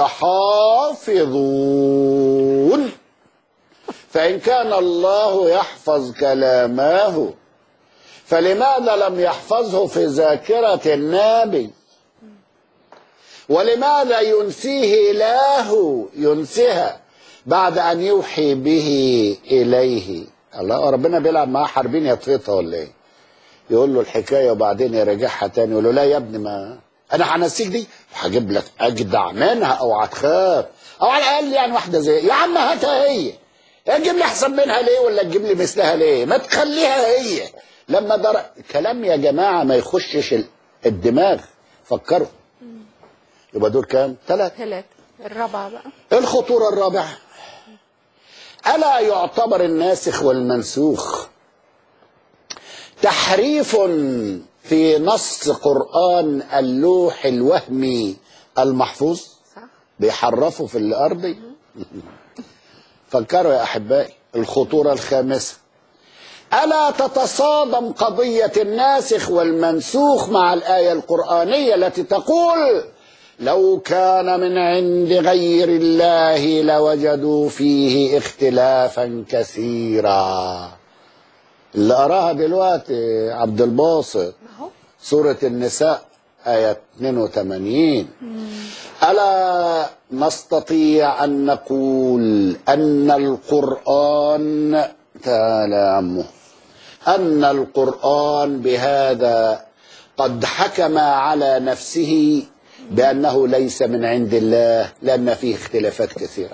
لحافظون فإن كان الله يحفظ كلامه فلماذا لم يحفظه في ذاكرة النبي ولماذا ينسيه إله ينسها بعد أن يوحي به إليه الله ربنا بيلعب معاه حاربين يطفيتها ولا ايه يقول له الحكايه وبعدين يراجعها تاني يقول له لا يا ابني ما انا هنسيك دي وهجيب لك اجدع منها او هتخاف او على الاقل يعني واحده زي يا عم هاتها هي تجيب لي احسن منها ليه ولا تجيب لي مثلها ليه ما تخليها هي لما در... كلام يا جماعه ما يخشش ال- الدماغ فكروا يبقى دول كام ثلاثة ثلاثة الرابعة بقى الخطورة الرابعة ألا يعتبر الناسخ والمنسوخ تحريف في نص قرآن اللوح الوهمي المحفوظ صح بيحرفوا في الأرض فكروا يا أحبائي الخطورة الخامسة ألا تتصادم قضية الناسخ والمنسوخ مع الآية القرآنية التي تقول لو كان من عند غير الله لوجدوا فيه اختلافا كثيرا اللي أراها دلوقتي عبد الباسط ما هو سورة النساء آية 82 ألا نستطيع أن نقول أن القرآن تعالى يا عمو أن القرآن بهذا قد حكم على نفسه بأنه ليس من عند الله لأن فيه اختلافات كثيرة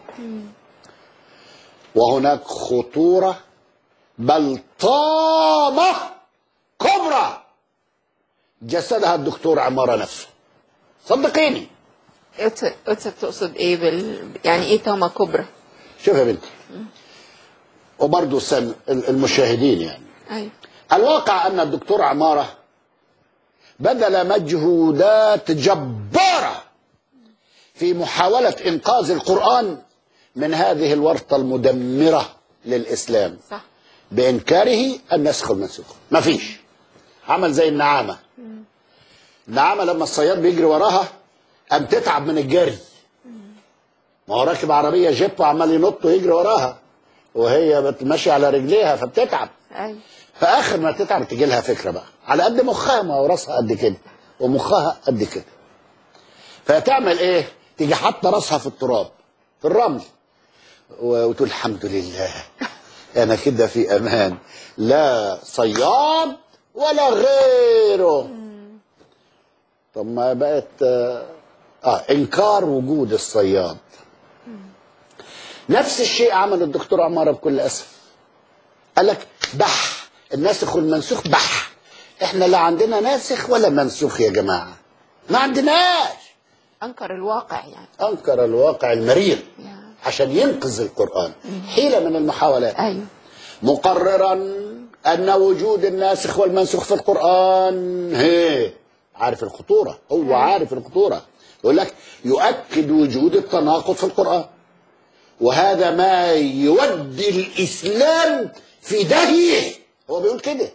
وهناك خطورة بل طامة كبرى جسدها الدكتور عمارة نفسه صدقيني قدسك قدسك تقصد ايه بال... يعني ايه تهمة كبرى شوف يا بنتي وبرضه سن المشاهدين يعني ايوه الواقع أن الدكتور عمارة بذل مجهودات جبارة في محاولة إنقاذ القرآن من هذه الورطة المدمرة للإسلام صح بإنكاره النسخ والمنسوخ مفيش عمل زي النعامة النعامة لما الصياد بيجري وراها قام تتعب من الجري ما هو راكب عربية جيب وعمال ينط ويجري وراها وهي بتمشي على رجليها فبتتعب ايوه فاخر ما تتعب تجي لها فكره بقى على قد مخها ما هو راسها قد كده ومخها قد كده فتعمل ايه تيجي حاطه راسها في التراب في الرمل و- وتقول الحمد لله انا كده في امان لا صياد ولا غيره طب ما بقت آه, اه انكار وجود الصياد نفس الشيء عمل الدكتور عمارة بكل اسف قال لك بح الناسخ والمنسوخ بح احنا لا عندنا ناسخ ولا منسوخ يا جماعه ما عندناش انكر الواقع يعني انكر الواقع المرير يعني. عشان ينقذ القران حيله من المحاولات ايوه مقررا ان وجود الناسخ والمنسوخ في القران هي عارف الخطوره هو عارف الخطوره يقول لك يؤكد وجود التناقض في القران وهذا ما يودي الاسلام في داهيه هو بيقول كده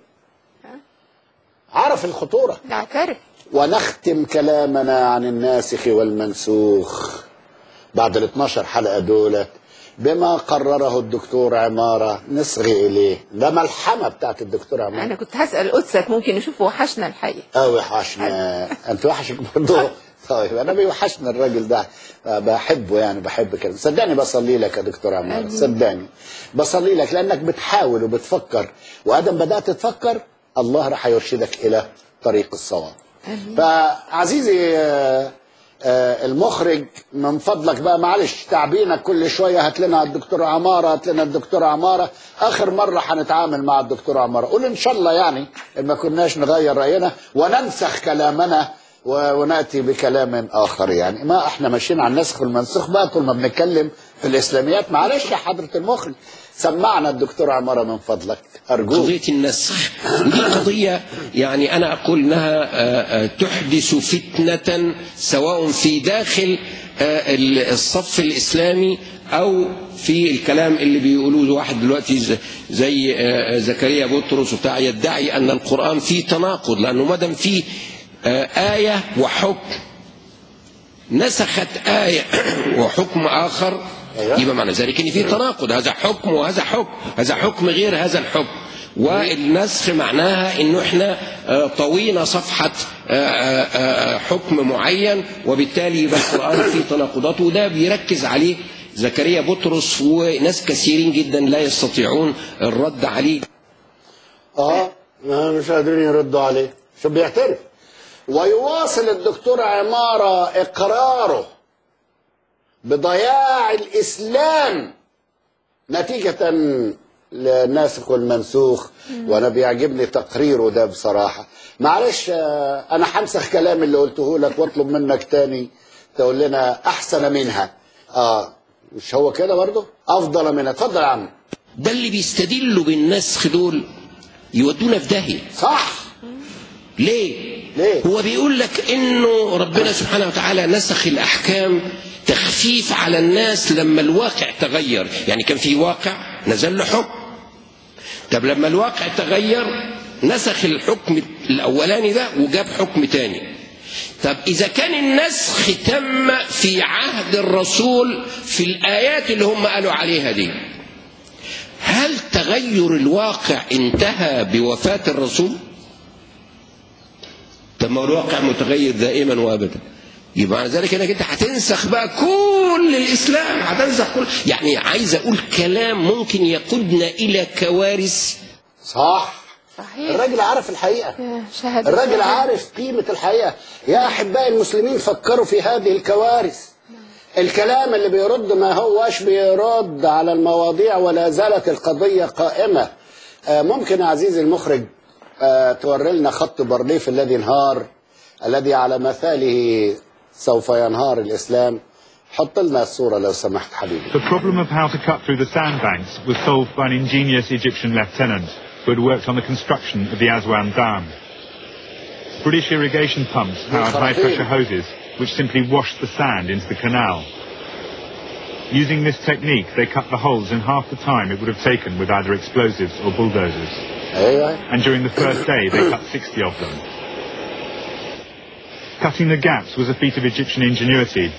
عرف الخطوره نعترف ونختم كلامنا عن الناسخ والمنسوخ بعد ال 12 حلقة دولت بما قرره الدكتور عمارة نصغي إليه ده ملحمة بتاعت الدكتور عمارة انا كنت هسال قدسك ممكن نشوف وحشنا الحقيقه اه وحشنا انت وحشك برضه طيب انا بيوحشنا الراجل ده بحبه يعني بحب كده صدقني بصلي لك يا دكتور عمار آمين. صدقني بصلي لك لانك بتحاول وبتفكر وادم بدات تفكر الله راح يرشدك الى طريق الصواب آمين. فعزيزي آه، آه، المخرج من فضلك بقى معلش تعبينك كل شويه هات لنا الدكتور عماره هات لنا الدكتور عماره اخر مره هنتعامل مع الدكتور عماره قول ان شاء الله يعني ان ما كناش نغير راينا وننسخ كلامنا و- وناتي بكلام اخر يعني ما احنا ماشيين على النسخ والمنسوخ بقى طول ما بنتكلم في الاسلاميات معلش يا حضره المخرج سمعنا الدكتور عماره من فضلك ارجوك قضية النسخ ودي قضية يعني أنا أقول أنها آه، آه، تحدث فتنة سواء في داخل آه، ال- الصف الإسلامي أو في الكلام اللي بيقولوه واحد دلوقتي ز- زي آه، آه، زكريا بطرس وبتاع يدعي أن القرآن فيه تناقض لأنه ما دام فيه آه، آية وحكم نسخت آية وحكم آخر أيوة. يبقى معنى ذلك ان في تناقض هذا حكم وهذا حكم هذا حكم غير هذا الحكم والنسخ معناها انه احنا آه، طوينا صفحه آه، آه، آه، حكم معين وبالتالي يبقى القران فيه تناقضات وده بيركز عليه زكريا بطرس وناس كثيرين جدا لا يستطيعون الرد عليه اه ما مش قادرين يردوا عليه شو بيعترف ويواصل الدكتور عمارة إقراره بضياع الإسلام نتيجة للناسخ والمنسوخ وأنا بيعجبني تقريره ده بصراحة معلش آه، أنا همسخ كلام اللي قلته لك واطلب منك تاني تقول لنا أحسن منها آه مش هو كده برضه أفضل منها اتفضل يا عم ده اللي بيستدلوا بالنسخ دول يودونا في داهيه صح ليه؟ ليه؟ هو بيقول لك انه ربنا سبحانه وتعالى نسخ الاحكام تخفيف على الناس لما الواقع تغير يعني كان في واقع نزل له حكم طب لما الواقع تغير نسخ الحكم الاولاني ده وجاب حكم تاني طب اذا كان النسخ تم في عهد الرسول في الايات اللي هم قالوا عليها دي هل تغير الواقع انتهى بوفاه الرسول طب ما هو الواقع متغير دائما وابدا يبقى معنى ذلك انك انت هتنسخ بقى كل الاسلام هتنسخ كل يعني عايز اقول كلام ممكن يقودنا الى كوارث صح صحيح الراجل عارف الحقيقة يا شهادة الراجل شهادة. عارف قيمة الحقيقة يا أحبائي المسلمين فكروا في هذه الكوارث الكلام اللي بيرد ما هوش بيرد على المواضيع ولا زالت القضية قائمة آه، ممكن يا عزيزي المخرج آه، توري لنا خط بارليف الذي انهار الذي على مثاله سوف ينهار الإسلام حط لنا الصورة لو سمحت حبيبي The problem of how to cut through the sandbanks was solved by an ingenious Egyptian lieutenant who had worked on the construction of the Aswan Dam. British irrigation pumps powered high-pressure hoses which simply washed the sand into the canal. Using this technique, they cut the holes in half the time it would have taken with either explosives or bulldozers. أيوة And during the first day, they cut 60 of them. Cutting the gaps was a feat of Egyptian ingenuity,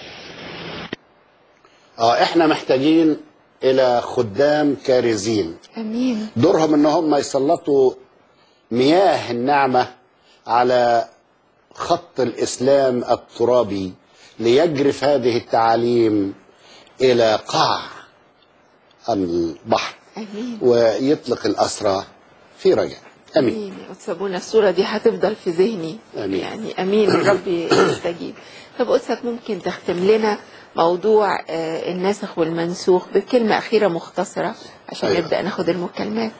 اه احنا محتاجين الى خدام كارزين امين دورهم ان هم يسلطوا مياه النعمة على خط الإسلام الترابي ليجرف هذه التعاليم إلى قاع البحر امين ويطلق الأسرى في رجاء أمين امين يا قدس ابونا الصوره دي هتفضل في ذهني آمين. يعني امين الرب يستجيب طب قدسك ممكن تختم لنا موضوع آه، الناسخ والمنسوخ بكلمه اخيره مختصره عشان أيوة. نبدا ناخد المكالمات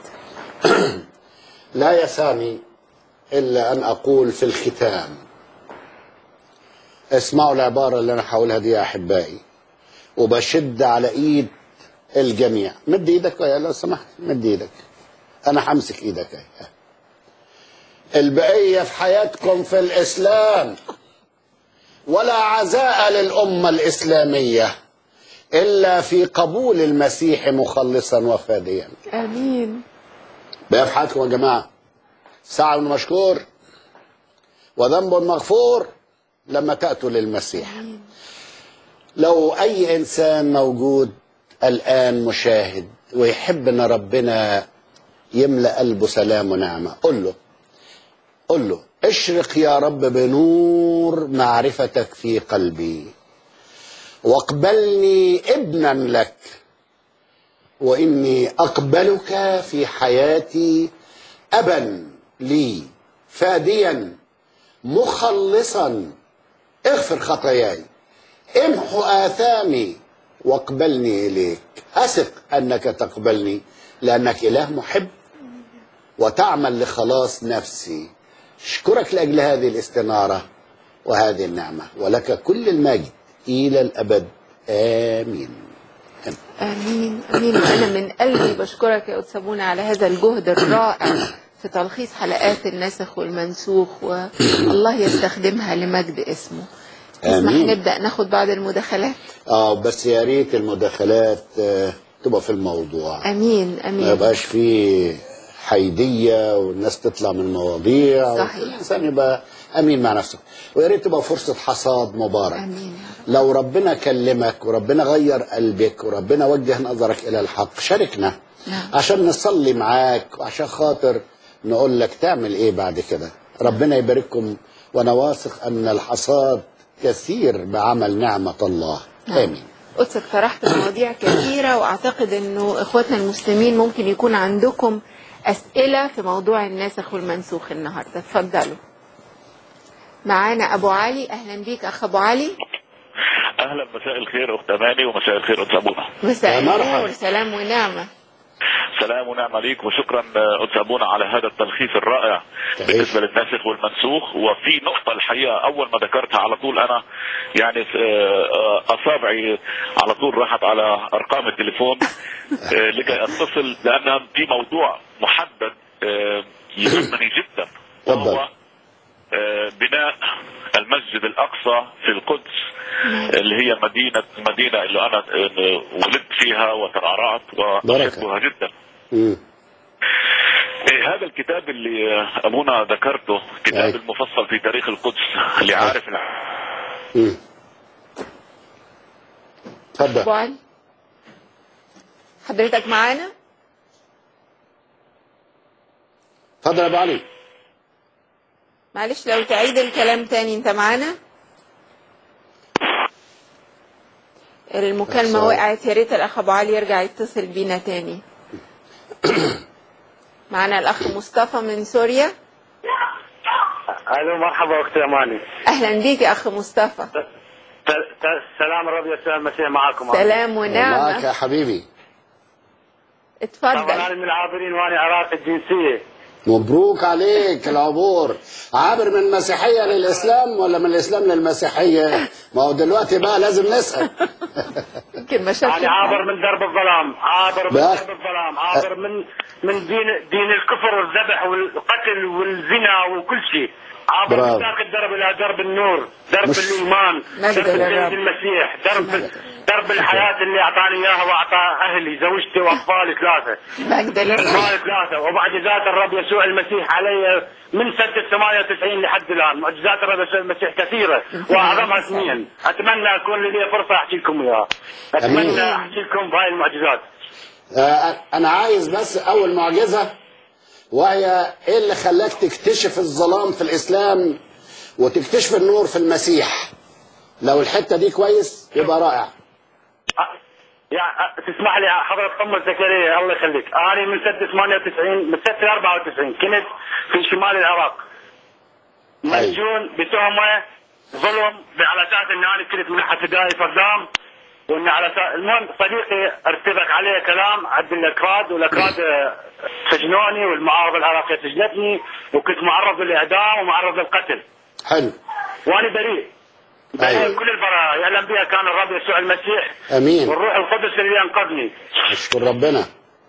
لا يسعني إلا أن أقول في الختام اسمعوا العبارة اللي أنا هقولها دي يا أحبائي وبشد على إيد الجميع مد إيدك يا لو سمحت مد إيدك أنا همسك إيدك أهي. البقية في حياتكم في الإسلام ولا عزاء للأمة الإسلامية إلا في قبول المسيح مخلصا وفاديا امين بقى في حياتكم يا جماعة سعي مشكور وذنب مغفور لما تأتوا للمسيح لو أي إنسان موجود الآن مشاهد ويحب أن ربنا يملأ قلبه سلام ونعمة قل له قل له اشرق يا رب بنور معرفتك في قلبي واقبلني ابنا لك واني اقبلك في حياتي ابا لي فاديا مخلصا اغفر خطاياي امحو اثامي واقبلني اليك اثق انك تقبلني لانك اله محب وتعمل لخلاص نفسي اشكرك لاجل هذه الاستناره وهذه النعمه ولك كل المجد الى الابد امين امين امين وانا من قلبي بشكرك يا قدس ابونا على هذا الجهد الرائع في تلخيص حلقات الناسخ والمنسوخ والله يستخدمها لمجد اسمه اسمح آمين. نبدا ناخد بعض المداخلات اه بس يا ريت المداخلات آه، تبقى في الموضوع امين ما امين يبقاش فيه حيديه والناس تطلع من المواضيع صحيح. الانسان يبقى امين مع نفسه ويا ريت تبقى فرصه حصاد مبارك امين يا رب لو ربنا كلمك وربنا غير قلبك وربنا وجه نظرك الى الحق شاركنا نعم. عشان نصلي معاك وعشان خاطر نقول لك تعمل ايه بعد كده ربنا يبارككم وانا واثق ان الحصاد كثير بعمل نعمه الله نعم. امين قدسك طرحت مواضيع كثيرة وأعتقد أنه إخواتنا المسلمين ممكن يكون عندكم أسئلة في موضوع الناسخ والمنسوخ النهاردة اتفضلوا معانا أبو علي أهلا بيك أخ أبو علي اهلا مساء الخير اخت اماني ومساء الخير اخت ابونا مساء يا مرحبا. النور سلام ونعمة سلام ونعم عليك وشكرا اخت ابونا على هذا التلخيص الرائع بالنسبه للناسخ والمنسوخ وفي نقطه الحقيقه اول ما ذكرتها على طول انا يعني آه، اصابعي على طول راحت على ارقام التليفون آه، لكي اتصل لانها في موضوع محدد آه، يهمني جدا تفضل. وهو آه، بناء المسجد الاقصى في القدس اللي هي مدينه المدينه اللي انا آه، ولدت فيها وترعرعت واحبها جدا مم. إيه هذا الكتاب اللي آه، ابونا ذكرته كتاب أي. المفصل في تاريخ القدس اللي عارف الع- مم. اتفضل أبو علي حضرتك معانا اتفضل يا ابو علي معلش لو تعيد الكلام تاني انت معانا المكالمة أخ- وقعت يا ريت الأخ أبو علي يرجع يتصل بينا تاني معانا الأخ مصطفى من سوريا الو مرحبا اختي اماني أهلا بيك يا أخ مصطفى ت- ت- سلام الرب يسوع المسيح معاكم سلام معك ونعمة يا حبيبي طبعا انا اتفضل من العابرين وانا عراقي الجنسيه مبروك عليك العبور عابر من المسيحية للإسلام ولا من الإسلام للمسيحية ما هو دلوقتي بقى لازم نسأل يمكن مشاكل انا عابر من درب الظلام عابر من بس. درب الظلام عابر من من دين دين الكفر والذبح والقتل والزنا وكل شيء عابر برافو. من ذاك الدرب الى درب النور درب مش- الايمان مجد درب للرب. السيد المسيح درب درب الحياه اللي اعطاني اياها واعطى اهلي زوجتي واطفالي ثلاثه مجد لله معجزات ثلاثة ومعجزات الرب يسوع المسيح علي من سنة 98 لحد الآن معجزات الرب يسوع المسيح كثيرة وأعظمها اثنين أتمنى أكون لي فرصة أحكي لكم إياها أمين. أتمنى أحكي لكم بهاي المعجزات آه، أنا عايز بس أول معجزة وهي إيه اللي خلاك تكتشف الظلام في الإسلام وتكتشف النور في المسيح لو الحتة دي كويس يبقى رائع أ- يا أ- تسمح لي حضرة أم زكريا الله يخليك أنا من سنة 98 من سنة 94 كنت في شمال العراق مسجون بتهمة ظلم على أساس إن أنا كنت من ابتدائي صدام وإن على أساس المهم صديقي ارتبك عليه كلام عند الأكراد والأكراد آه، سجنوني والمعارضة العراقية سجنتني وكنت معرض للإعدام ومعرض للقتل حلو وأنا بريء أيوة. بريء كل البراءة يعلم بها كان الرب يسوع المسيح أمين والروح القدس اللي انقذني أشكر ربنا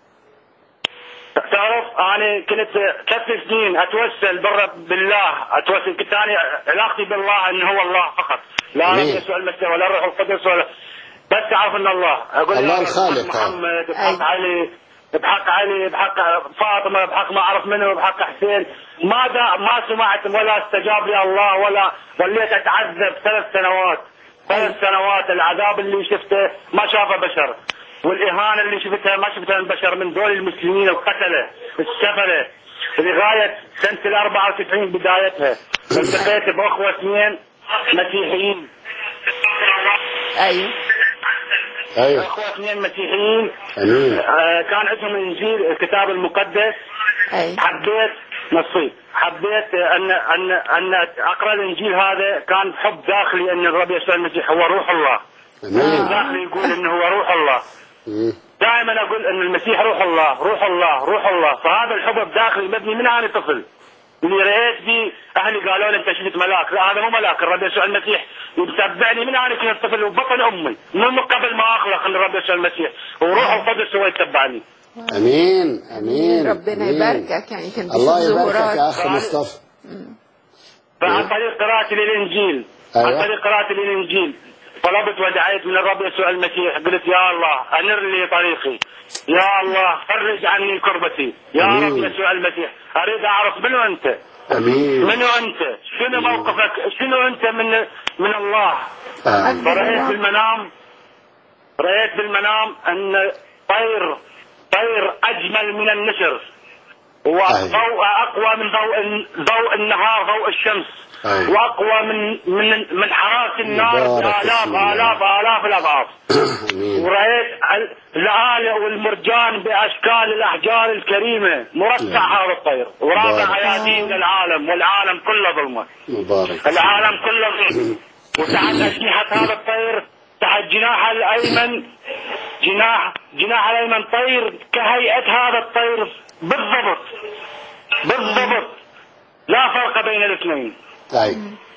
تعرف انا كنت ثلاث سنين اتوسل برا بالله اتوسل كنت انا علاقتي بالله انه هو الله فقط لا رب أمين. يسوع المسيح ولا الروح القدس ولا بس اعرف ان الله اقول الله يا رب الخالق. بحق محمد بحق أيوة. علي بحق علي بحق فاطمه بحق ما اعرف منه بحق حسين ما دا ما سمعت ولا استجاب لي الله ولا ظليت اتعذب ثلاث سنوات ثلاث سنوات العذاب اللي شفته ما شافه بشر والاهانه اللي شفتها ما شفتها من بشر من دول المسلمين القتله السفله لغايه سنه ال 94 بدايتها التقيت باخوه اثنين مسيحيين أيوه أيوه اخوه اثنين مسيحيين أمين آه، كان عندهم الانجيل الكتاب المقدس أيوه حبيت نصيب حبيت ان ان ان اقرا الانجيل هذا كان حب داخلي ان الرب يسوع المسيح هو روح الله أمين داخلي يقول انه هو روح الله مم. دائما اقول ان المسيح روح الله روح الله روح الله فهذا الحب الداخلي مبني من انا طفل اللي رأيت فيه اهلي قالوا لي انت شفت ملاك لا هذا مو ملاك الرب يسوع المسيح يتبعني من انا كنت طفل وبطن امي من قبل ما اخلق ان الرب يسوع المسيح وروح القدس هو يتبعني أمين أمين ربنا أمين. يباركك يعني كان الله بيشوف يباركك يا ظهورات أخ مصطفى فعن طريق قراءتي للانجيل أيوة. عن طريق قراءتي للانجيل طلبت ودعيت من الرب يسوع المسيح قلت يا الله انر لي طريقي يا الله فرج عني كربتي يا أمين. رب يسوع المسيح اريد اعرف منو انت أمين منو انت شنو موقفك شنو انت من من الله آمين. فرأيت بالمنام رأيت بالمنام ان طير طير اجمل من النسر وضوء اقوى من ضوء ضوء النهار ضوء الشمس أيوة. واقوى من من من حراس النار مبارك بالاف اسم الله. الاف الاف الاضعاف امين ورأيت ال- الآلة والمرجان بأشكال الأحجار الكريمة مرتع هذا الطير ورافع بارك. أياديه للعالم والعالم كله ظلمة مبارك العالم كله ظلم وتحت أجنحة هذا الطير تحت جناح الأيمن جناح جناح الأيمن طير كهيئة هذا الطير بالضبط بالضبط لا فرق بين الاثنين طيب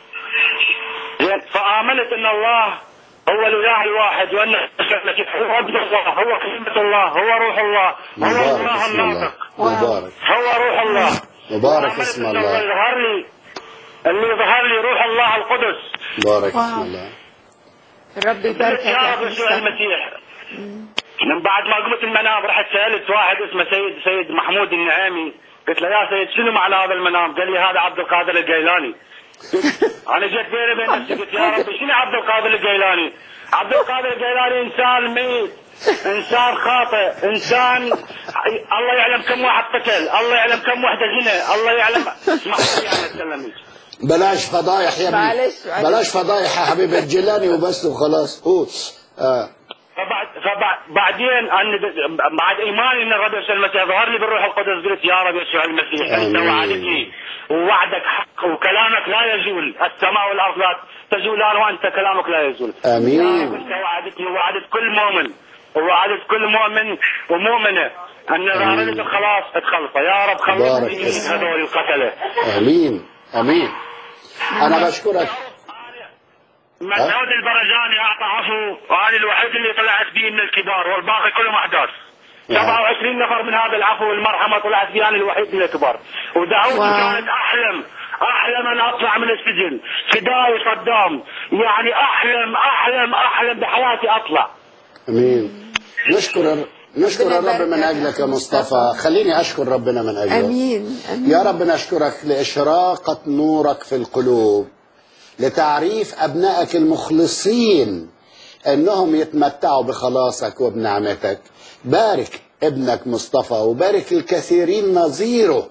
زين فآمنت أن الله هو الإله الواحد وأن هو عبد الله هو كلمة الله هو روح الله هو مبارك الله اسم الله الناطق مبارك هو روح الله مبارك وآمنت اسم أن الله. اللي ظهر لي اللي ظهر لي روح الله القدس مبارك واو. اسم الله الرب يباركك يا يا رب أخي يسوع مصطفى. المسيح من بعد ما قمت المنام رحت سالت واحد اسمه سيد سيد محمود النعيمي قلت له يا سيد شنو معنى هذا المنام؟ قال لي هذا عبد القادر الجيلاني قلت- انا جيت بيني وبين نفسي قلت يا ربي شنو عبد القادر الجيلاني؟ عبد القادر الجيلاني انسان ميت انسان خاطئ انسان الله يعلم كم واحد قتل الله يعلم كم واحده زنا الله يعلم اسمح لي انا اتكلم بلاش فضايح يا ابني معلش، معلش. بلاش فضايح يا حبيبي الجيلاني وبس وخلاص قول آه. فبعد فبعد بعدين أنا ب- بعد ايماني ان الرب يسوع المسيح ظهر لي بالروح القدس قلت يا رب يسوع المسيح انت آمين. وعدتني ووعدك حق وكلامك لا يزول السماء والارض لا تزولان وانت كلامك لا يزول امين انت وعدتني ووعدت كل مؤمن ووعدت كل مؤمن ومؤمنه ان ظهر لك الخلاص اتخلصه يا رب بارك خلصني من اسمك. هذول القتله امين امين انا بشكرك مسعود البرجاني اعطى عفو وهذا الوحيد اللي طلعت به من الكبار والباقي كلهم احداث نعم. 27 نفر من هذا العفو والمرحمه طلعت به انا الوحيد من الكبار ودعوتي واو. كانت احلم احلم ان اطلع من السجن فداي صدام يعني احلم احلم احلم بحياتي اطلع امين نشكر نشكر ربنا الرب من يباركك اجلك يا يا مصطفى خليني اشكر ربنا من اجلك امين امين يا رب نشكرك لإشراقة نورك في القلوب لتعريف أبنائك المخلصين أنهم يتمتعوا بخلاصك وبنعمتك بارك ابنك مصطفى وبارك الكثيرين نظيره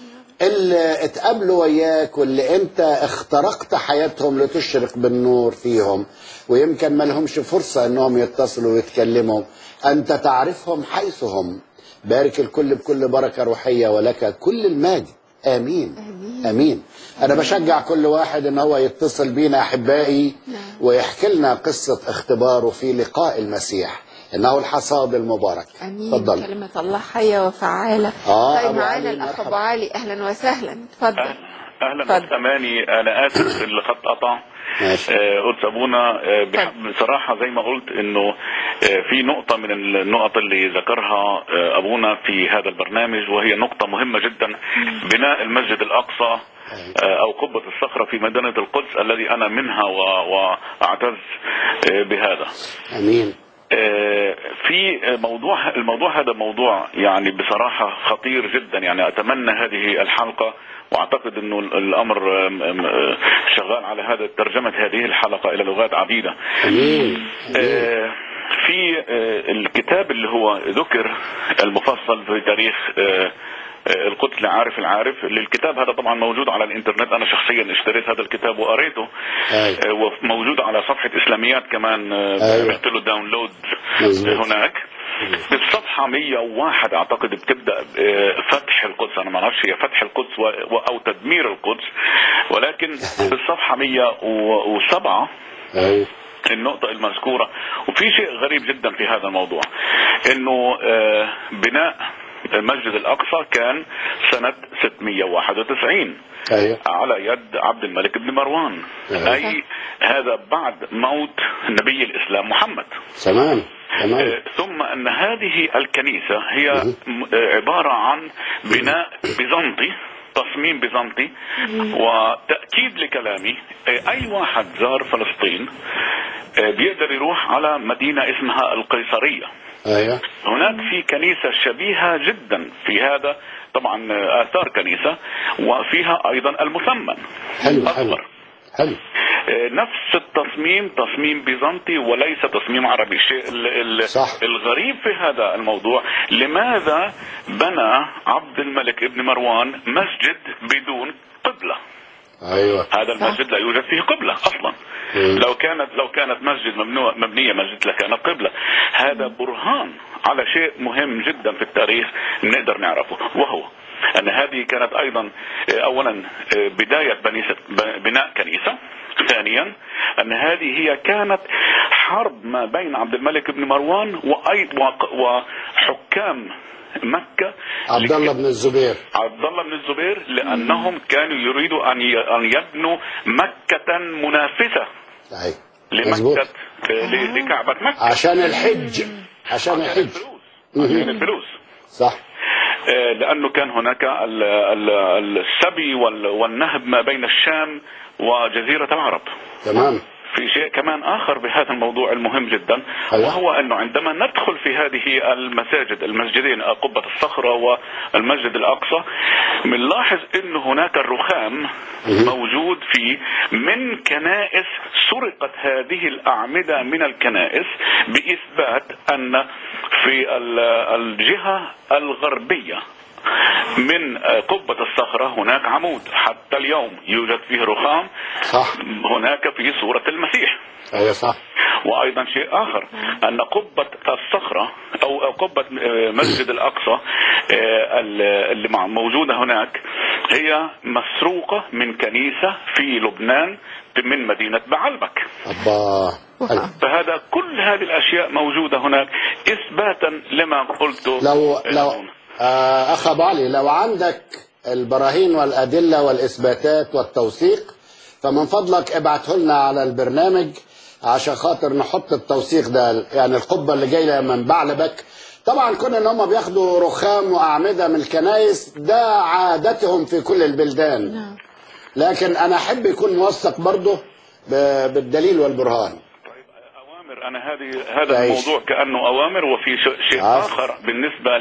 اللي اتقابلوا وياك واللي انت اخترقت حياتهم لتشرق بالنور فيهم ويمكن ما لهمش فرصة انهم يتصلوا ويتكلموا انت تعرفهم حيث هم بارك الكل بكل بركة روحية ولك كل المجد امين امين, أمين. انا بشجع كل واحد ان هو يتصل بينا احبائي ويحكي لنا قصة اختباره في لقاء المسيح انه الحصاد المبارك امين تفضل كلمة الله حية وفعالة آه، طيب أبو معانا علي، الاخ مرحبا. ابو علي اهلا وسهلا اتفضل اهلا اتفضل. أخت اماني انا اسف اللي خط قطع ماشي. آه، قدس ابونا آه، بح- اتفضل. بصراحه زي ما قلت انه آه، في نقطه من النقط اللي ذكرها آه، ابونا في هذا البرنامج وهي نقطه مهمه جدا بناء المسجد الاقصى آه، او قبه الصخره في مدينه القدس الذي انا منها و- واعتز آه، بهذا امين آه، في موضوع الموضوع هذا موضوع يعني بصراحة خطير جدا يعني أتمنى هذه الحلقة واعتقد انه الامر آم، آم، آه، شغال على هذا ترجمة هذه الحلقة الى لغات عديدة امين آه، في آه، الكتاب اللي هو ذكر المفصل في تاريخ آه، آه، القدس لعارف العارف اللي الكتاب هذا طبعا موجود على الانترنت انا شخصيا اشتريت هذا الكتاب وقريته أيوة. آه، وموجود على صفحة اسلاميات كمان آه، أيوة. عملت له داونلود مظبوط. هناك بالصفحة 101 اعتقد بتبدا آه، فتح القدس انا ما اعرفش هي فتح القدس و- و- او تدمير القدس ولكن بالصفحة 107 ايوه النقطة المذكورة وفي شيء غريب جدا في هذا الموضوع انه آه، بناء المسجد الاقصى كان سنة 691 ايوه على يد عبد الملك بن مروان أيوة. اي هذا بعد موت نبي الاسلام محمد تمام تمام آه، ثم ان هذه الكنيسه هي م- آه، عباره عن بناء بيزنطي تصميم بيزنطي وتاكيد لكلامي آه، اي واحد زار فلسطين آه، بيقدر يروح على مدينه اسمها القيصريه ايوه هناك في كنيسة شبيهة جدا في هذا طبعا آه، آثار كنيسة وفيها أيضا المثمن حلو حلو أصغر حلو آه، نفس التصميم تصميم بيزنطي وليس تصميم عربي الشيء ال- ال- صح. الغريب في هذا الموضوع لماذا بنى عبد الملك ابن مروان مسجد بدون قبلة ايوه هذا المسجد لا يوجد فيه قبلة أصلا مم. لو كانت لو كانت مسجد ممنوع مبنية مسجد لكانت قبلة هذا برهان على شيء مهم جدا في التاريخ نقدر نعرفه وهو أن هذه كانت أيضا آه، أولا آه، بداية بنيسة ب- بناء كنيسة ثانيا أن هذه هي كانت حرب ما بين عبد الملك بن مروان وأيضا وق- وحكام مكة عبد الله بن الزبير عبد الله بن الزبير لانهم كانوا يريدوا ان ي- ان يبنوا مكه منافسه ايوه مظبوط لمكه ل- لكعبه مكه عشان الحج عشان عشان الحج الفلوس عشان الفلوس صح آه، لانه كان هناك ال- ال- السبي وال- والنهب ما بين الشام وجزيره العرب تمام في شيء كمان اخر بهذا الموضوع المهم جدا أيوة. وهو انه عندما ندخل في هذه المساجد المسجدين قبه الصخره والمسجد الاقصى بنلاحظ انه هناك الرخام موجود فيه من كنائس سرقت هذه الاعمده من الكنائس باثبات ان في ال- الجهه الغربيه من قبة الصخرة هناك عمود حتى اليوم يوجد فيه رخام صح هناك في صورة المسيح ايوه صح وايضا شيء اخر ان قبه الصخره او أو قبه آه، مسجد الاقصى آه، اللي مع- موجوده هناك هي مسروقه من كنيسه في لبنان من مدينه بعلبك ابا أيوة. فهذا كل هذه الاشياء موجوده هناك اثباتا لما قلته لو لو آه اخ ابو علي لو عندك البراهين والادله والاثباتات والتوثيق فمن فضلك ابعته لنا على البرنامج عشان خاطر نحط التوثيق ده يعني القبه اللي جايه من بعلبك طبعا كون ان هم بياخدوا رخام واعمده من الكنايس ده عادتهم في كل البلدان لكن انا احب يكون موثق برضه ب- بالدليل والبرهان اوامر انا هذه هذا تعيش. الموضوع كانه اوامر وفي ش- شيء عفو. اخر بالنسبه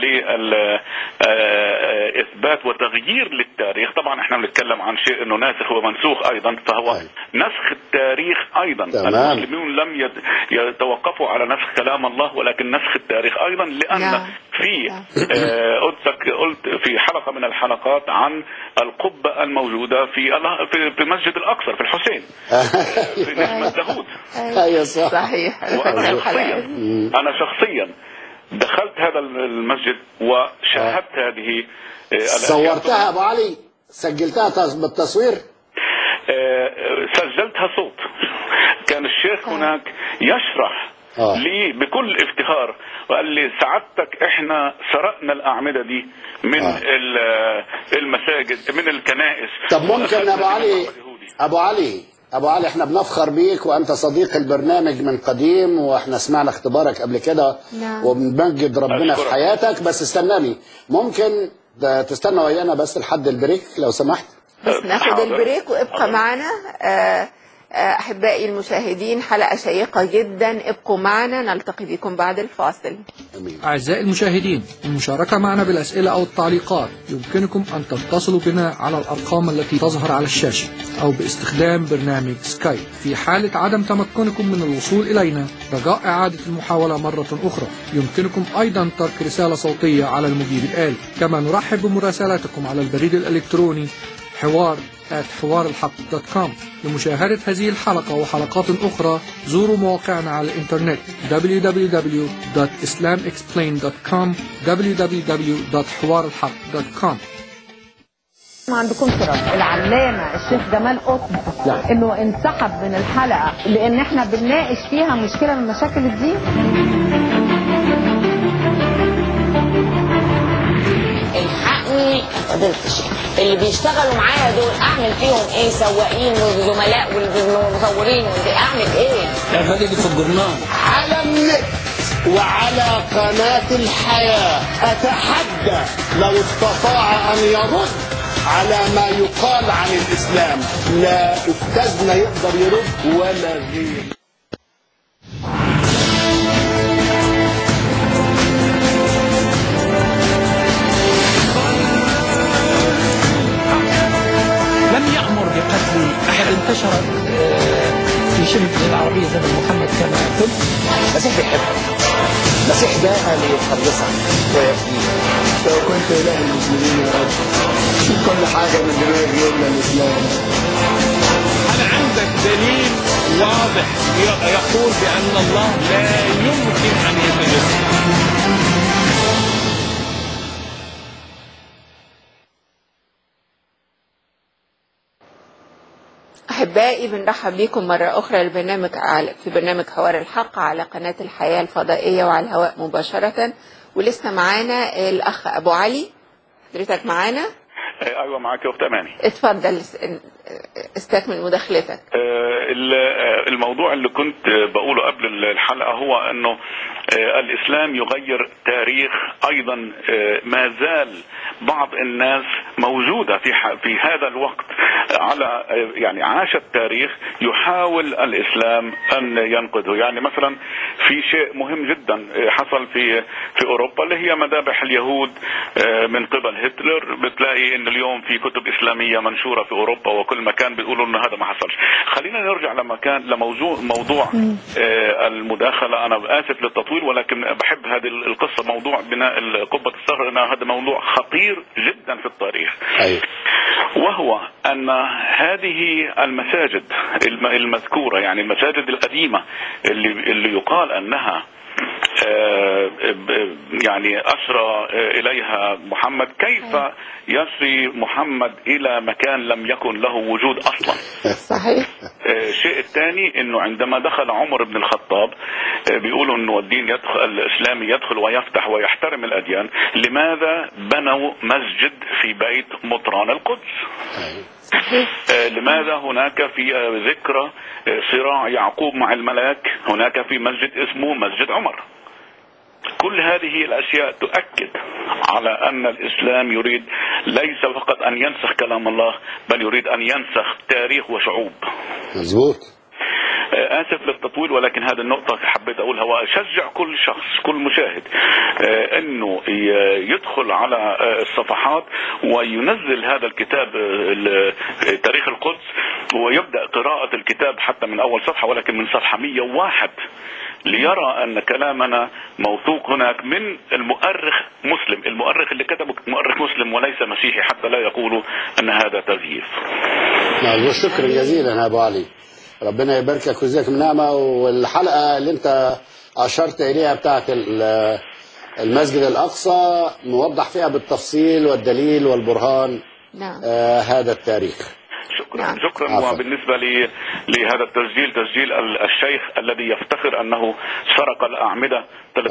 لاثبات وتغيير للتاريخ طبعا احنا بنتكلم عن شيء انه ناسخ ومنسوخ ايضا فهو أيوة. نسخ التاريخ ايضا تمام. المسلمون لم يت- يتوقفوا على نسخ كلام الله ولكن نسخ التاريخ ايضا لان نعم. في آه، قلت قلت في حلقه من الحلقات عن القبه الموجوده في الله- في في مسجد الاقصى في الحسين في نجمه داوود ايوه صح صحيح أنا وانا فاكرة الحلقة شخصيا دي. انا شخصيا دخلت هذا المسجد وشاهدت هذه آه، الأشياء. صورتها ابو علي سجلتها تص- بالتصوير آه، سجلتها صوت كان الشيخ هناك يشرح آه. لي بكل افتخار وقال لي سعادتك احنا سرقنا الاعمده دي من آه. ال- المساجد من الكنائس طب ممكن وأخذنا ابو علي من اليهودي. ابو علي ابو علي احنا بنفخر بيك وانت صديق البرنامج من قديم واحنا سمعنا اختبارك قبل كده نعم. وبنمجد ربنا في أشكرك. حياتك بس استناني ممكن ده تستنى ويانا بس لحد البريك لو سمحت بس ناخد حاضر. البريك وابقى حاضر. معنا آه، آه، أحبائي المشاهدين حلقة شيقة جدا ابقوا معنا نلتقي بكم بعد الفاصل امين أعزائي المشاهدين المشاركة معنا بالأسئلة أو التعليقات يمكنكم أن تتصلوا بنا على الأرقام التي تظهر على الشاشة أو باستخدام برنامج سكايب في حالة عدم تمكنكم من الوصول إلينا رجاء إعادة المحاولة مرة أخرى يمكنكم أيضا ترك رسالة صوتية على المجيب الآلي كما نرحب بمراسلاتكم على البريد الإلكتروني حوار حوار الحق دوت كوم لمشاهدة هذه الحلقة وحلقات أخرى زوروا مواقعنا على الإنترنت www.islamexplained.com www.حوارالحق.com ما عندكم شرف العلامة الشيخ جمال قطب انه انسحب من الحلقة لان احنا بنناقش فيها مشكلة من مشاكل الدين الحقني يا فضيلة الشيخ اللي بيشتغلوا معايا دول اعمل فيهم ايه سواقين وزملاء والمصورين ودي اعمل ايه هذه في الجرنان على النت وعلى قناة الحياة أتحدى لو استطاع أن يرد على ما يقال عن الإسلام لا أستاذنا يقدر يرد ولا غير لم يأمر بقتل أحد انتشر آه، في شبه الجزيرة العربية زمن محمد كما قلت المسيح بيحبك المسيح جاء ليخلصك ويفديك لو كنت اله المسلمين يا رب كل حاجه من دماغي الا الاسلام هل عندك دليل واضح ي- يقول بأن الله لا يمكن أن يتجسد أحبائي بنرحب بكم مرة أخرى البرنامج على في برنامج حوار الحق على قناة الحياة الفضائية وعلى الهواء مباشرة ولسه معانا الأخ أبو علي حضرتك معانا ايوه معاك يا اخت اماني اتفضل اس- استكمل مداخلتك آه، ال- آه، الموضوع اللي كنت آه، بقوله قبل الحلقه هو انه آه، الاسلام يغير تاريخ ايضا آه، ما زال بعض الناس موجوده في ح- في هذا الوقت على آه، يعني عاش التاريخ يحاول الاسلام ان ينقذه يعني مثلا في شيء مهم جدا آه، حصل في في اوروبا اللي هي مذابح اليهود آه، من قبل هتلر بتلاقي ان اليوم في كتب اسلاميه منشوره في اوروبا وكل مكان بيقولوا ان هذا ما حصلش خلينا نرجع لمكان لموضوع موضوع آه، المداخله انا اسف للتطويل ولكن بحب هذه القصه موضوع بناء قبه الصخر انه هذا موضوع خطير جدا في التاريخ أيوة. وهو ان هذه المساجد الم- المذكوره يعني المساجد القديمه اللي اللي يقال انها آه، ب- يعني أسرى آه، إليها محمد كيف يسري محمد إلى مكان لم يكن له وجود أصلا صحيح الشيء الثاني انه عندما دخل عمر بن الخطاب آه، بيقولوا انه الدين يدخل الاسلامي يدخل ويفتح ويحترم الاديان لماذا بنوا مسجد في بيت مطران القدس آه، لماذا هناك في آه، ذكرى آه، صراع يعقوب مع الملاك هناك في مسجد اسمه مسجد عمر كل هذه الاشياء تؤكد على ان الاسلام يريد ليس فقط ان ينسخ كلام الله بل يريد ان ينسخ تاريخ وشعوب مظبوط آه، اسف للتطويل ولكن هذه النقطه حبيت اقولها واشجع كل شخص كل مشاهد آه، انه ي- يدخل على آه، الصفحات وينزل هذا الكتاب آه، ال- آه، تاريخ القدس ويبدا قراءه الكتاب حتى من اول صفحه ولكن من صفحه 101 ليرى ان كلامنا موثوق هناك من المؤرخ مسلم، المؤرخ اللي كتبه مؤرخ مسلم وليس مسيحي حتى لا يقولوا ان هذا تزييف. نعم شكرا جزيلا يا ابو علي ربنا يباركك ويجزاك من نعمه والحلقه اللي انت اشرت اليها بتاعت ال- المسجد الاقصى موضح فيها بالتفصيل والدليل والبرهان نعم آه هذا التاريخ شكرا نعم. شكرا عفوا. وبالنسبه لي لهذا التسجيل تسجيل ال- الشيخ الذي يفتخر انه سرق الاعمده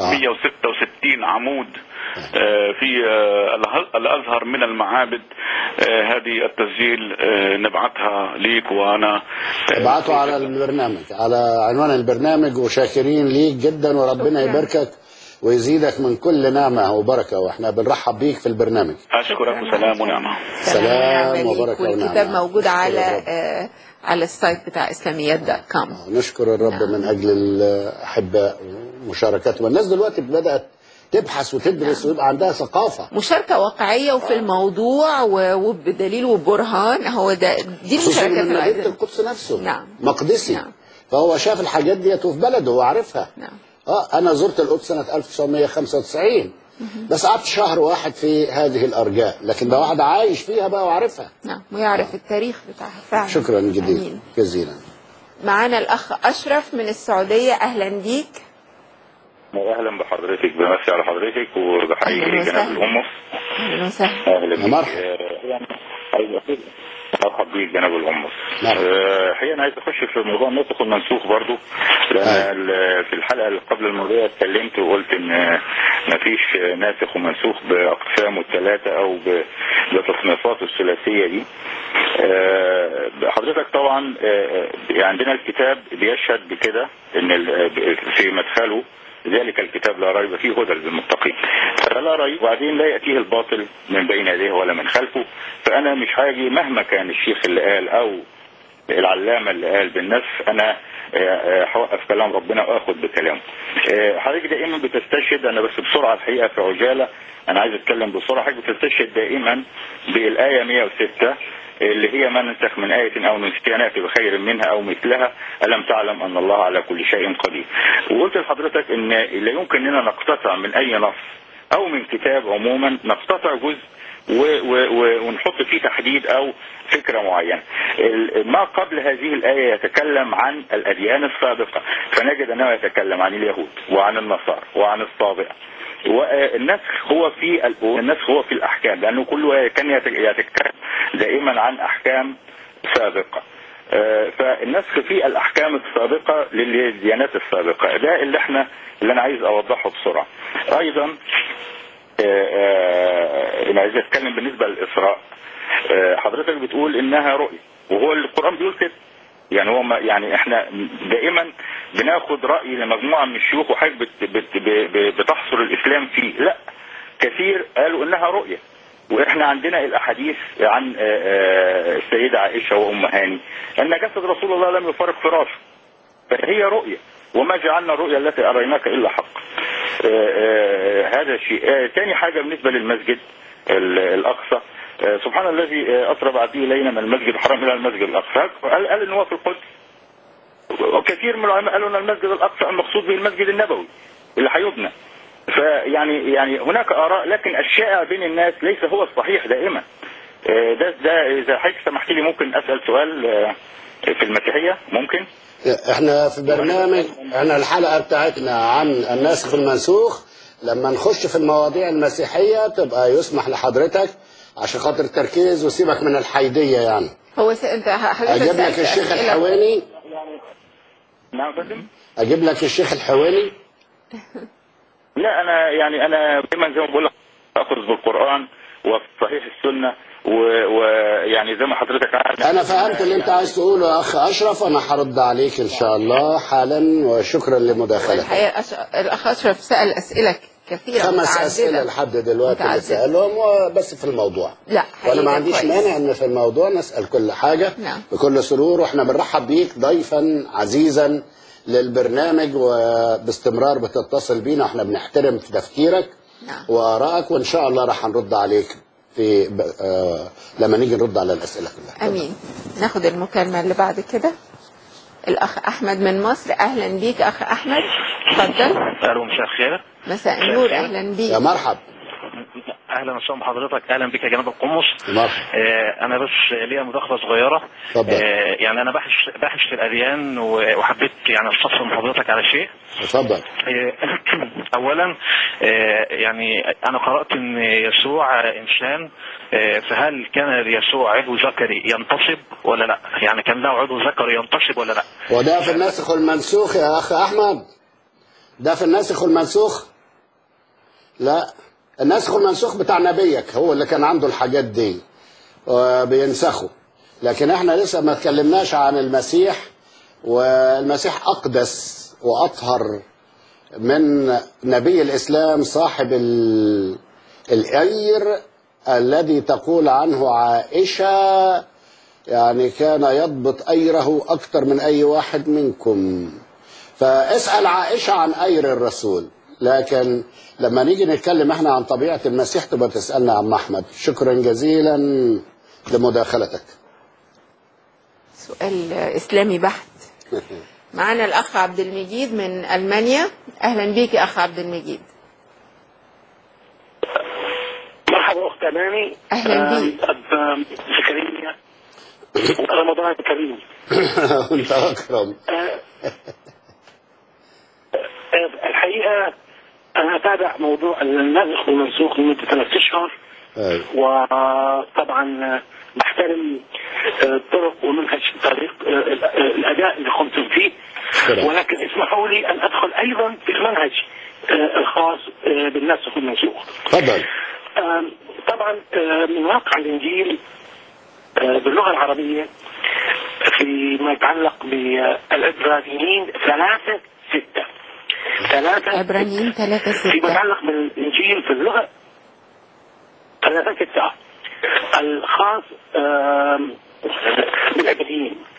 366 عمود آه، في آه، اله- الازهر من المعابد آه، هذه التسجيل آه، نبعثها ليك وانا آه، ابعتوا على البرنامج على عنوان البرنامج وشاكرين ليك جدا وربنا شكراً. يباركك ويزيدك من كل نعمه وبركه واحنا بنرحب بيك في البرنامج اشكرك وسلام ونعمه سلام ونعم وبركة ليك. والكتاب ونعمة. موجود نشكر على الرب. آه على السايت بتاع اسلاميات دوت كوم نشكر الرب نعم. من اجل الاحباء ومشاركتهم الناس دلوقتي بدات تبحث وتدرس ويبقى عندها ثقافه مشاركة واقعية وفي الموضوع و- وبدليل وبرهان هو ده دي خصوصا المشاركة من اللي مدينه عايزين- القدس نفسه نعم. مقدسي نعم. فهو شاف الحاجات ديت وفي بلده وعارفها نعم اه انا زرت القدس سنه 1995 بس قعدت شهر واحد في هذه الارجاء لكن ده واحد عايش فيها بقى وعارفها نعم ويعرف التاريخ بتاعها فعلا شكرا جدا أمين. جزيلا معانا الأخ أشرف من السعودية أهلا بيك اهلا بحضرتك بمسي على حضرتك وبحيي أهلاً جناب وسهلاً. الامس أهلا وسهلا اهلا يا بيك مرحبا. آه، يعني عايز أقول- مرحب بيك جناب الامس مرحبا. آه، الحقيقه انا عايز اخش في موضوع النسخ والمنسوخ برضو لان أيوة. ال- في الحلقه اللي قبل الماضيه اتكلمت وقلت ان ما فيش ناسخ ومنسوخ باقسامه الثلاثه او ب- بتصنيفاته الثلاثيه دي آه، حضرتك طبعا آه، آه، عندنا الكتاب بيشهد بكده ان ال- في مدخله ذلك الكتاب لا ريب فيه هدى للمتقين فلا ريب وبعدين لا يأتيه الباطل من بين يديه ولا من خلفه فأنا مش هاجي مهما كان الشيخ اللي قال أو العلامة اللي قال بالنفس أنا آه، آه، هوقف كلام ربنا واخد بكلامه آه، حضرتك دائما بتستشهد انا بس بسرعه الحقيقه في عجاله انا عايز اتكلم بسرعه حضرتك بتستشهد دائما بالايه 106 اللي هي ما ننسخ من آية أو نسيها نأتي بخير منها أو مثلها ألم تعلم أن الله على كل شيء قدير وقلت لحضرتك أن لا يمكن أننا نقتطع من أي نص أو من كتاب عموما نقتطع جزء و- و- و- ونحط فيه تحديد أو فكرة معينة ال- ما قبل هذه الآية يتكلم عن الأديان السابقة فنجد أنه يتكلم عن اليهود وعن النصارى وعن الصابئة والنسخ هو في ال- النسخ هو في الأحكام لأنه كله كان يت- يتكلم دائما عن أحكام سابقة آه، فالنسخ في الأحكام السابقة للديانات السابقة ده اللي احنا اللي أنا عايز أوضحه بسرعة أيضا آه، آه، انا عايز اتكلم بالنسبه للاسراء آه، حضرتك بتقول انها رؤيه وهو القران بيقول كده يعني هو ما يعني احنا دائما بناخد راي لمجموعه من الشيوخ وحاجه بت بت ب- ب- بتحصر الاسلام فيه لا كثير قالوا انها رؤيه واحنا عندنا الاحاديث عن آه، آه، السيده عائشه وام هاني ان جسد رسول الله لم يفارق فراشه فهي رؤية وما جعلنا الرؤيا التي أريناك إلا حق آه، آه، هذا شيء آه، تاني حاجة بالنسبة للمسجد ال- الأقصى آه، سبحان الذي آه، أسرى بعبده إلينا من المسجد الحرام إلى المسجد الأقصى قال قال إن هو في القدس وكثير من العلماء قالوا أن المسجد الأقصى المقصود به المسجد النبوي اللي هيبنى فيعني يعني هناك آراء لكن الشائع بين الناس ليس هو الصحيح دائما آه، ده ده إذا حضرتك سمحت لي ممكن أسأل سؤال آه، في المسيحية ممكن احنا في برنامج احنا الحلقه بتاعتنا عن الناسخ والمنسوخ لما نخش في المواضيع المسيحيه تبقى يسمح لحضرتك عشان خاطر التركيز وسيبك من الحيديه يعني هو س... انت حضرتك اجيب لك سألت الشيخ أسئلة- الحواني نعم فندم اجيب لك الشيخ الحواني لا انا يعني انا دايما زي ما بقول لك اخذ بالقران وفي صحيح السنه و- ويعني زي ما حضرتك عارف انا فهمت اللي انت عايز تقوله يا اخ اشرف انا هرد عليك ان شاء الله حالا وشكرا لمداخلتك الحقيقة أش... الأخ أشرف سأل أسئلة كثيرة خمس متعددة. اسئله لحد دلوقتي اللي متعددة. سالهم بس في الموضوع لا وانا ما حقيقة عنديش كويس. مانع ان في الموضوع نسال كل حاجه نعم. بكل سرور واحنا بنرحب بيك ضيفا عزيزا للبرنامج وباستمرار بتتصل بينا احنا بنحترم في تفكيرك نعم. وارائك وان شاء الله راح نرد عليك في ب... آه... لما نيجي نرد على الاسئله كلها أمين ناخد المكالمة اللي بعد كده الأخ أحمد من مصر أهلا بيك أخ أحمد اتفضل الو مساء الخير مساء النور أهلا بيك يا مرحب اهلا وسهلا بحضرتك اهلا بك يا جناب القمص مرحب آه انا بس ليا مداخله صغيره اتفضل. آه يعني انا باحث باحث في الاديان و- وحبيت يعني استفسر من حضرتك على شيء اتفضل آه، اولا آه، يعني انا قرات ان يسوع انسان آه، فهل كان يسوع عضو ذكري ينتصب ولا لا يعني كان له عضو ذكري ينتصب ولا لا وده في الناسخ والمنسوخ يا اخ احمد ده في الناسخ والمنسوخ لا الناسخ والمنسوخ بتاع نبيك هو اللي كان عنده الحاجات دي وبينسخه لكن احنا لسه ما اتكلمناش عن المسيح والمسيح اقدس واطهر من نبي الاسلام صاحب ال... الاير الذي تقول عنه عائشه يعني كان يضبط أيره أكثر من أي واحد منكم فاسأل عائشة عن أير الرسول لكن لما نيجي نتكلم احنا عن طبيعة المسيح تبقى تسألنا عن أحمد شكرا جزيلا لمداخلتك سؤال إسلامي بحت معنا الأخ عبد المجيد من ألمانيا أهلا بيك يا أخ عبد المجيد مرحبا اخت اماني أهلا بيك. اب زكريا رمضان كريم وانت أكرم آه، آه، الحقيقه انا اتابع موضوع الناسخ والمنسوخ لمده ثلاث اشهر أيوة. وطبعا آه، بحترم آه، طرق ومنهج طريق آه، ال- آه، الاداء اللي قمتم فيه شكرا. ولكن اسمحوا لي ان ادخل ايضا في المنهج آه، الخاص آه، بالناسخ والمنسوخ تفضل آم، طبعا آه، من واقع الانجيل آه، باللغه العربيه فيما يتعلق بالعبرانيين ثلاثه سته ثلاثه عبرانيين ثلاثة فيما ستة يتعلق بالانجيل في اللغه ثلاثه سته الخاص آم، بالعبرانيين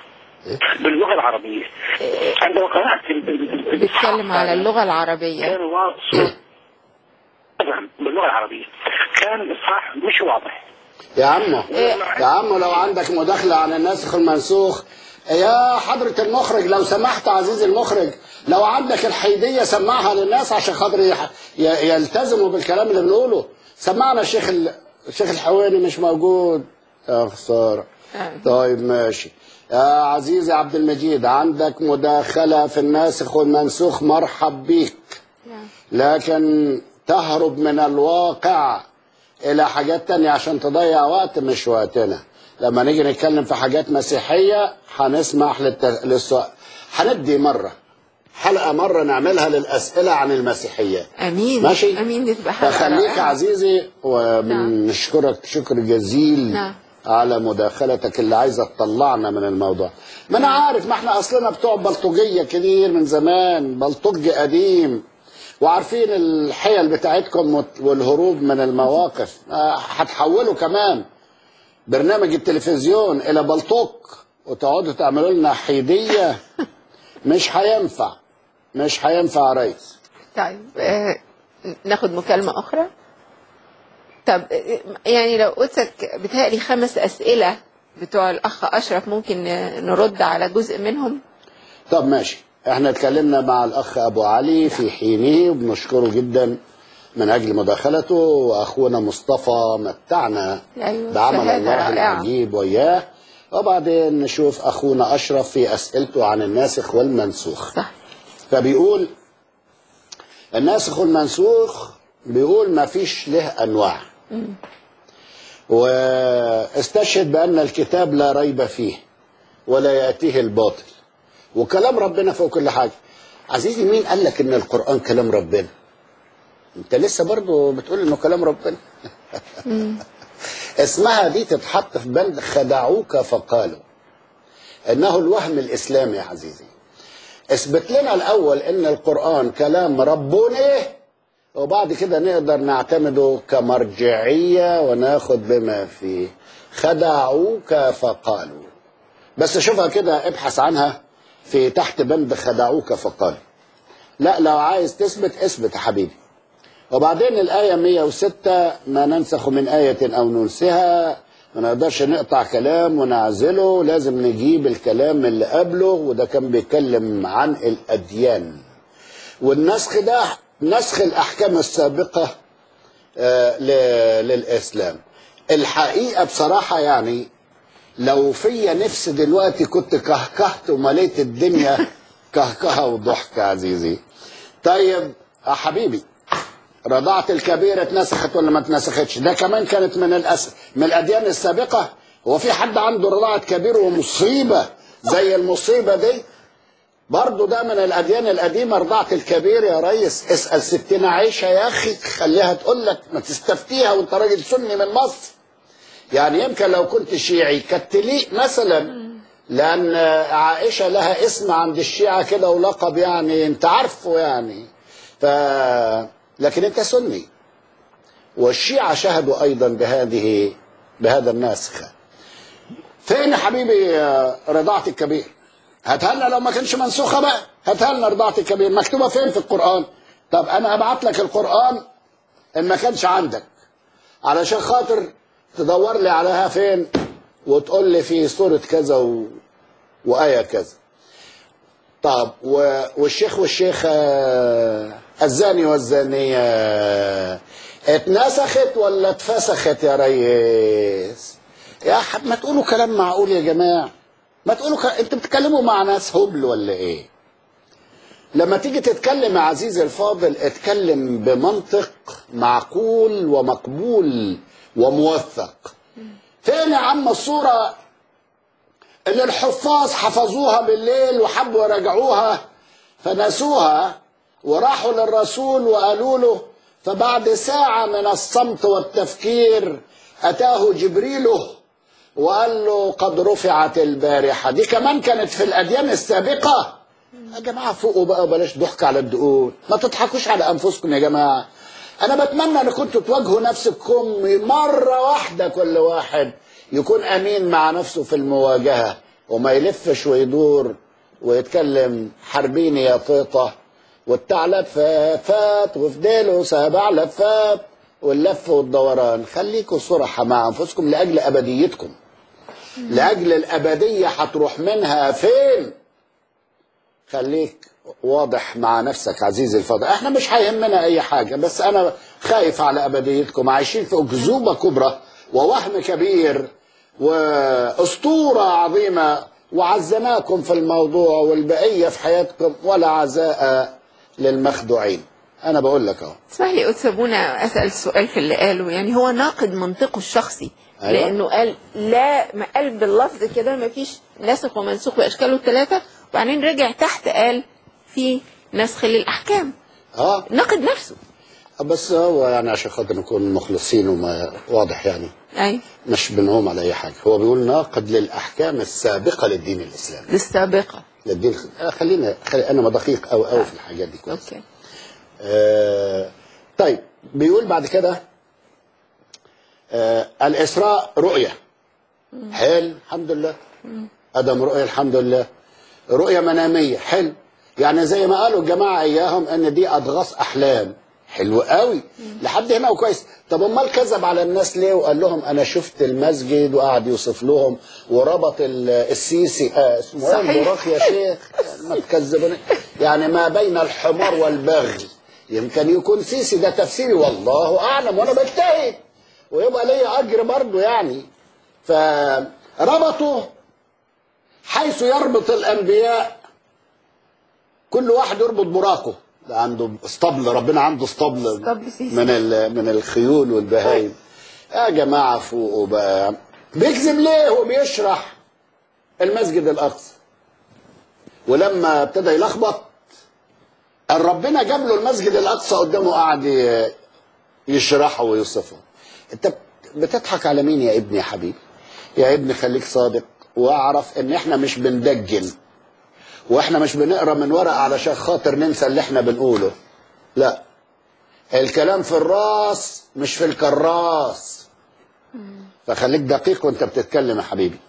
باللغه العربيه عندما قرات ال- ال- ال- بيتكلم على اللغة العربية كان واضح طبعا باللغه العربيه كان الاصحاح مش واضح يا عمو يا عمو لو عندك مداخلة عن الناسخ والمنسوخ يا حضرة المخرج لو سمحت عزيزي المخرج لو عندك الحيدية سمعها للناس عشان خاطر يح- ي- يلتزموا بالكلام اللي بنقوله سمعنا الشيخ ال... الشيخ الحواني مش موجود يا خسارة طيب ماشي يا عزيزي عبد المجيد عندك مداخلة في الناسخ والمنسوخ مرحب بيك لكن تهرب من الواقع إلى حاجات تانية عشان تضيع وقت مش وقتنا لما نيجي نتكلم في حاجات مسيحية هنسمح للت... للسؤال هندي مرة حلقة مرة نعملها للأسئلة عن المسيحيات امين ماشي. امين دي تبقى حلقة فخليك رائعة. عزيزي ونشكرك شكر جزيل نعم. على مداخلتك اللي عايزة تطلعنا من الموضوع ما أنا عارف ما احنا أصلنا بتوع بلطجية كتير من زمان بلطج قديم وعارفين الحيل بتاعتكم وت- والهروب من المواقف آه، هتحولوا كمان برنامج التلفزيون إلى بلطوك وتقعدوا تعملوا لنا حيدية مش هينفع مش هينفع يا ريس طيب آه، ناخد مكالمة أخرى طب آه، يعني لو قلتك بتهيألي خمس أسئلة بتوع الأخ أشرف ممكن آه، نرد على جزء منهم طب ماشي احنا اتكلمنا مع الاخ ابو علي في حينه وبنشكره جدا من اجل مداخلته واخونا مصطفى متعنا أيوة بعمل شهادة الله رائعة. العجيب وياه وبعدين نشوف اخونا اشرف في اسئلته عن الناسخ والمنسوخ صح. فبيقول الناسخ والمنسوخ بيقول ما فيش له انواع مم. واستشهد بأن الكتاب لا ريب فيه ولا يأتيه الباطل وكلام ربنا فوق كل حاجة عزيزي مين قال لك ان القرآن كلام ربنا انت لسه برضو بتقول انه كلام ربنا اسمها دي تتحط في بند خدعوك فقالوا انه الوهم الاسلامي يا عزيزي اثبت لنا الاول ان القرآن كلام ربنا وبعد كده نقدر نعتمده كمرجعية وناخد بما فيه خدعوك فقالوا بس شوفها كده ابحث عنها في تحت بند خدعوك فقالوا لا لو عايز تثبت اثبت يا حبيبي وبعدين الآية 106 ما ننسخ من آية أو ننسها ما نقدرش نقطع كلام ونعزله لازم نجيب الكلام اللي قبله وده كان بيتكلم عن الأديان والنسخ ده نسخ الأحكام السابقة آه، ل- للإسلام الحقيقة بصراحة يعني لو فيا نفس دلوقتي كنت كهكهت ومليت الدنيا كهكهة وضحك عزيزي طيب يا حبيبي رضاعة الكبير اتنسخت ولا ما اتنسختش ده كمان كانت من الأس... من الأديان السابقة هو في حد عنده رضاعة كبير ومصيبة زي المصيبة دي برضه ده من الأديان القديمة رضاعة الكبير يا ريس اسأل ستنا عيشة يا أخي خليها تقول لك ما تستفتيها وانت راجل سني من مصر يعني يمكن لو كنت شيعي كانت تليق مثلا لأن عائشة لها اسم عند الشيعة كده ولقب يعني انت عارفه يعني ف لكن انت سني والشيعة شهدوا أيضا بهذه بهذا الناسخ فين يا حبيبي آه، رضاعة الكبير هاتها لنا لو ما كانش منسوخة بقى هاتها لنا رضاعة الكبير مكتوبة فين في القرآن طب أنا أبعت لك القرآن إن ما كانش عندك علشان خاطر تدور لي عليها فين وتقول لي في سورة كذا و... وآية كذا طب و... والشيخ والشيخة الزاني والزانية اتنسخت ولا اتفسخت يا ريس يا حب ما تقولوا كلام معقول يا جماعة ما تقولوا ك... انتوا بتتكلموا مع ناس هبل ولا ايه لما تيجي تتكلم يا عزيزي الفاضل اتكلم بمنطق معقول ومقبول وموثق فين يا عم الصورة اللي الحفاظ حفظوها بالليل وحبوا يراجعوها فنسوها وراحوا للرسول وقالوا له فبعد ساعة من الصمت والتفكير أتاه جبريل وقال له قد رفعت البارحة دي كمان كانت في الأديان السابقة يا جماعة فوقوا بقى بلاش ضحك على الدقون ما تضحكوش على أنفسكم يا جماعة أنا بتمنى أن كنتوا تواجهوا نفسكم مرة واحدة كل واحد يكون أمين مع نفسه في المواجهة وما يلفش ويدور ويتكلم حربيني يا فيطة والثعلب فات وفي ديله سبع لفات واللف والدوران خليكوا صرحة مع أنفسكم لأجل أبديتكم لأجل الأبدية هتروح منها فين خليك واضح مع نفسك عزيزي الفاضل احنا مش هيهمنا اي حاجة بس انا خايف على ابديتكم عايشين في اكذوبة كبرى ووهم كبير واسطورة عظيمة وعزناكم في الموضوع والبقية في حياتكم ولا عزاء للمخدوعين انا بقول لك اهو اسمح لي أستاذ أبونا أسأل سؤال في اللي قاله يعني هو ناقد منطقه الشخصي أيوة. لأنه قال لا ما قال باللفظ كده ما فيش ناسخ ومنسوخ بأشكاله الثلاثة وبعدين رجع تحت قال في نسخ للأحكام اه ناقد نفسه بس هو يعني عشان خاطر نكون مخلصين وما واضح يعني أي مش بنقوم على اي حاجه هو بيقول ناقد للاحكام السابقه للدين الاسلامي للسابقة للدين آه، خلينا خلي انا مدقيق او او في الحاجات دي كويس أوكي آه طيب بيقول بعد كده آه الاسراء رؤيه حلو الحمد لله ادم رؤيه الحمد لله رؤيه مناميه حلو يعني زي ما قالوا الجماعه اياهم ان دي اضغاث احلام حلو قوي لحد هنا وكويس طب امال كذب على الناس ليه وقال لهم انا شفت المسجد وقعد يوصف لهم وربط ال- السيسي آه اسمه ايه صحيح. البراق يا شيخ ما تكذبوني يعني ما بين الحمار والبغي يمكن يكون سيسي ده تفسيري والله اعلم وانا بجتهد ويبقى ليا اجر برضه يعني فربطوا حيث يربط الانبياء كل واحد يربط براقه ده عنده اسطبل ربنا عنده اسطبل اسطبل سيسي. من ال- من الخيول والبهايم يا جماعه فوقوا بقى بيكذب ليه هو بيشرح المسجد الاقصى ولما ابتدى يلخبط قال ربنا جاب له المسجد الاقصى قدامه قعد ي- يشرحه ويوصفه انت بتضحك على مين يا ابني يا حبيبي يا ابني خليك صادق واعرف ان احنا مش بندجن واحنا مش بنقرا من ورق علشان خاطر ننسى اللي احنا بنقوله لا الكلام في الراس مش في الكراس فخليك دقيق وانت بتتكلم يا حبيبي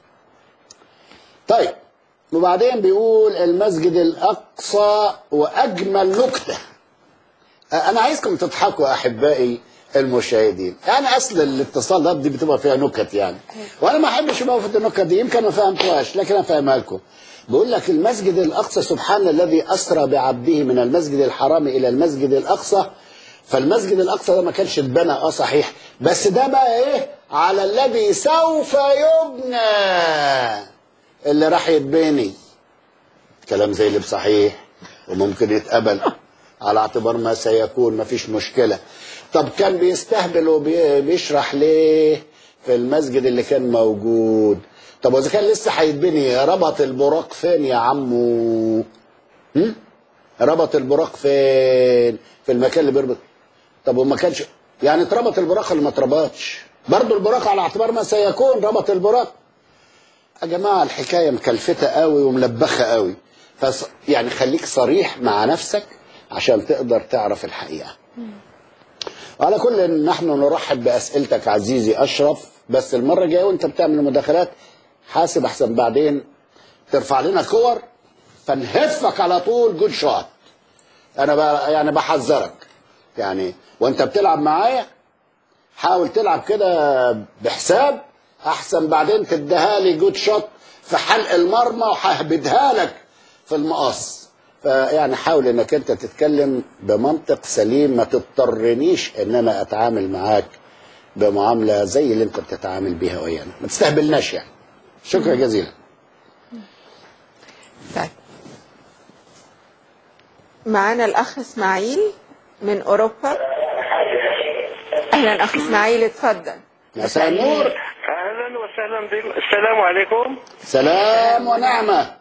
طيب وبعدين بيقول المسجد الاقصى واجمل نكته انا عايزكم تضحكوا يا احبائي المشاهدين يعني اصل الاتصالات دي بتبقى فيها نكت يعني وانا ما احبش موقف النكت دي يمكن ما فهمتوهاش لكن انا فاهمها لكم بيقول لك المسجد الاقصى سبحان الذي اسرى بعبده من المسجد الحرام الى المسجد الاقصى فالمسجد الاقصى ده ما كانش اتبنى اه صحيح بس ده بقى ايه على الذي سوف يبنى اللي راح يتبني كلام زي اللي بصحيح وممكن يتقبل على اعتبار ما سيكون ما فيش مشكلة طب كان بيستهبل وبيشرح ليه في المسجد اللي كان موجود طب واذا كان لسه هيتبني ربط البراق فين يا عمو هم؟ ربط البراق فين في المكان اللي بيربط طب وما كانش يعني اتربط البراق اللي ما اتربطش برضه البراق على اعتبار ما سيكون ربط البراق يا جماعه الحكايه مكلفته قوي وملبخه قوي فص... يعني خليك صريح مع نفسك عشان تقدر تعرف الحقيقه وعلى كل نحن نرحب باسئلتك عزيزي اشرف بس المره الجايه وانت بتعمل مداخلات حاسب احسن بعدين ترفع لنا كور فنهفك على طول جود شوت انا بقى يعني بحذرك يعني وانت بتلعب معايا حاول تلعب كده بحساب احسن بعدين تديها لي جود شوت في حلق المرمى وههبدها لك في المقص فيعني حاول انك انت تتكلم بمنطق سليم ما تضطرنيش ان انا اتعامل معاك بمعامله زي اللي انت بتتعامل بيها ويانا ما تستهبلناش يعني شكرا جزيلا طيب معانا الأخ إسماعيل من أوروبا أهلا أخ إسماعيل اتفضل مساء النور اهلا وسهلا بكم السلام عليكم سلام ونعمه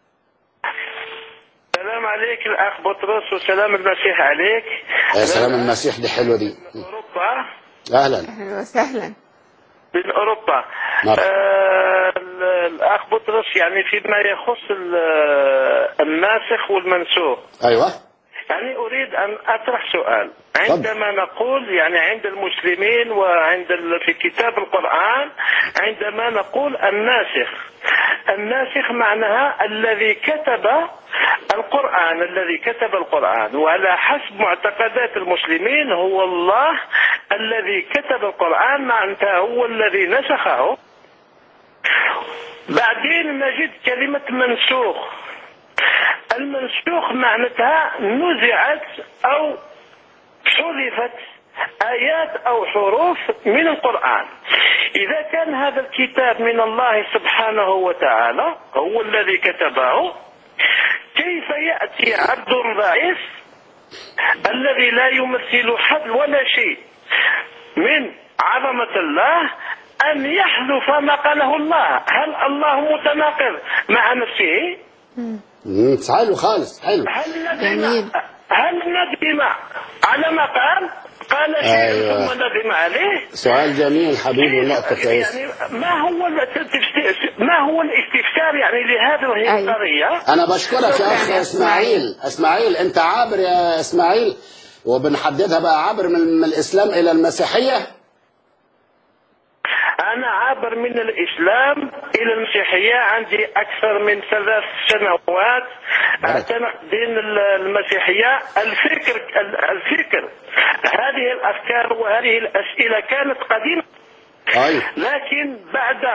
سلام عليك الاخ بطرس وسلام المسيح عليك يا سلام المسيح دي حلوه دي اوروبا اهلا أهلا وسهلا من اوروبا مرحبا. آه ال- الاخ بطرس يعني فيما يخص ال- الناسخ والمنسوخ ايوه يعني اريد أن أطرح سؤال عندما نقول يعني عند المسلمين وعند ال- في كتاب القرآن عندما نقول الناسخ الناسخ معناها الذي كتب القرآن الذي كتب القرآن وعلى حسب معتقدات المسلمين هو الله الذي كتب القرآن معناتها هو الذي نسخه بعدين نجد كلمة منسوخ المنسوخ معناتها نزعت أو حذفت آيات أو حروف من القرآن إذا كان هذا الكتاب من الله سبحانه وتعالى هو الذي كتبه كيف يأتي عبد ضعيف الذي لا يمثل حد ولا شيء من عظمة الله أن يحذف ما قاله الله هل الله متناقض مع نفسه مم، حلو خالص حلو هل ندم هل ندم على ما قال قال شيء أيوة. ثم ندم عليه سؤال جميل حبيبي ونقطة كويسة يعني ما هو التفسير ما هو الاستفسار يعني لهذه القضية أنا بشكرك يا أخ إسماعيل إسماعيل أنت عابر يا إسماعيل وبنحددها بقى عابر من من الإسلام إلى المسيحية أنا عابر من الإسلام إلى المسيحية عندي أكثر من ثلاث سنوات أعتنق دين ال- المسيحية الفكر ال- الفكر هذه الأفكار وهذه الأسئلة كانت قديمة أيوة. لكن بعد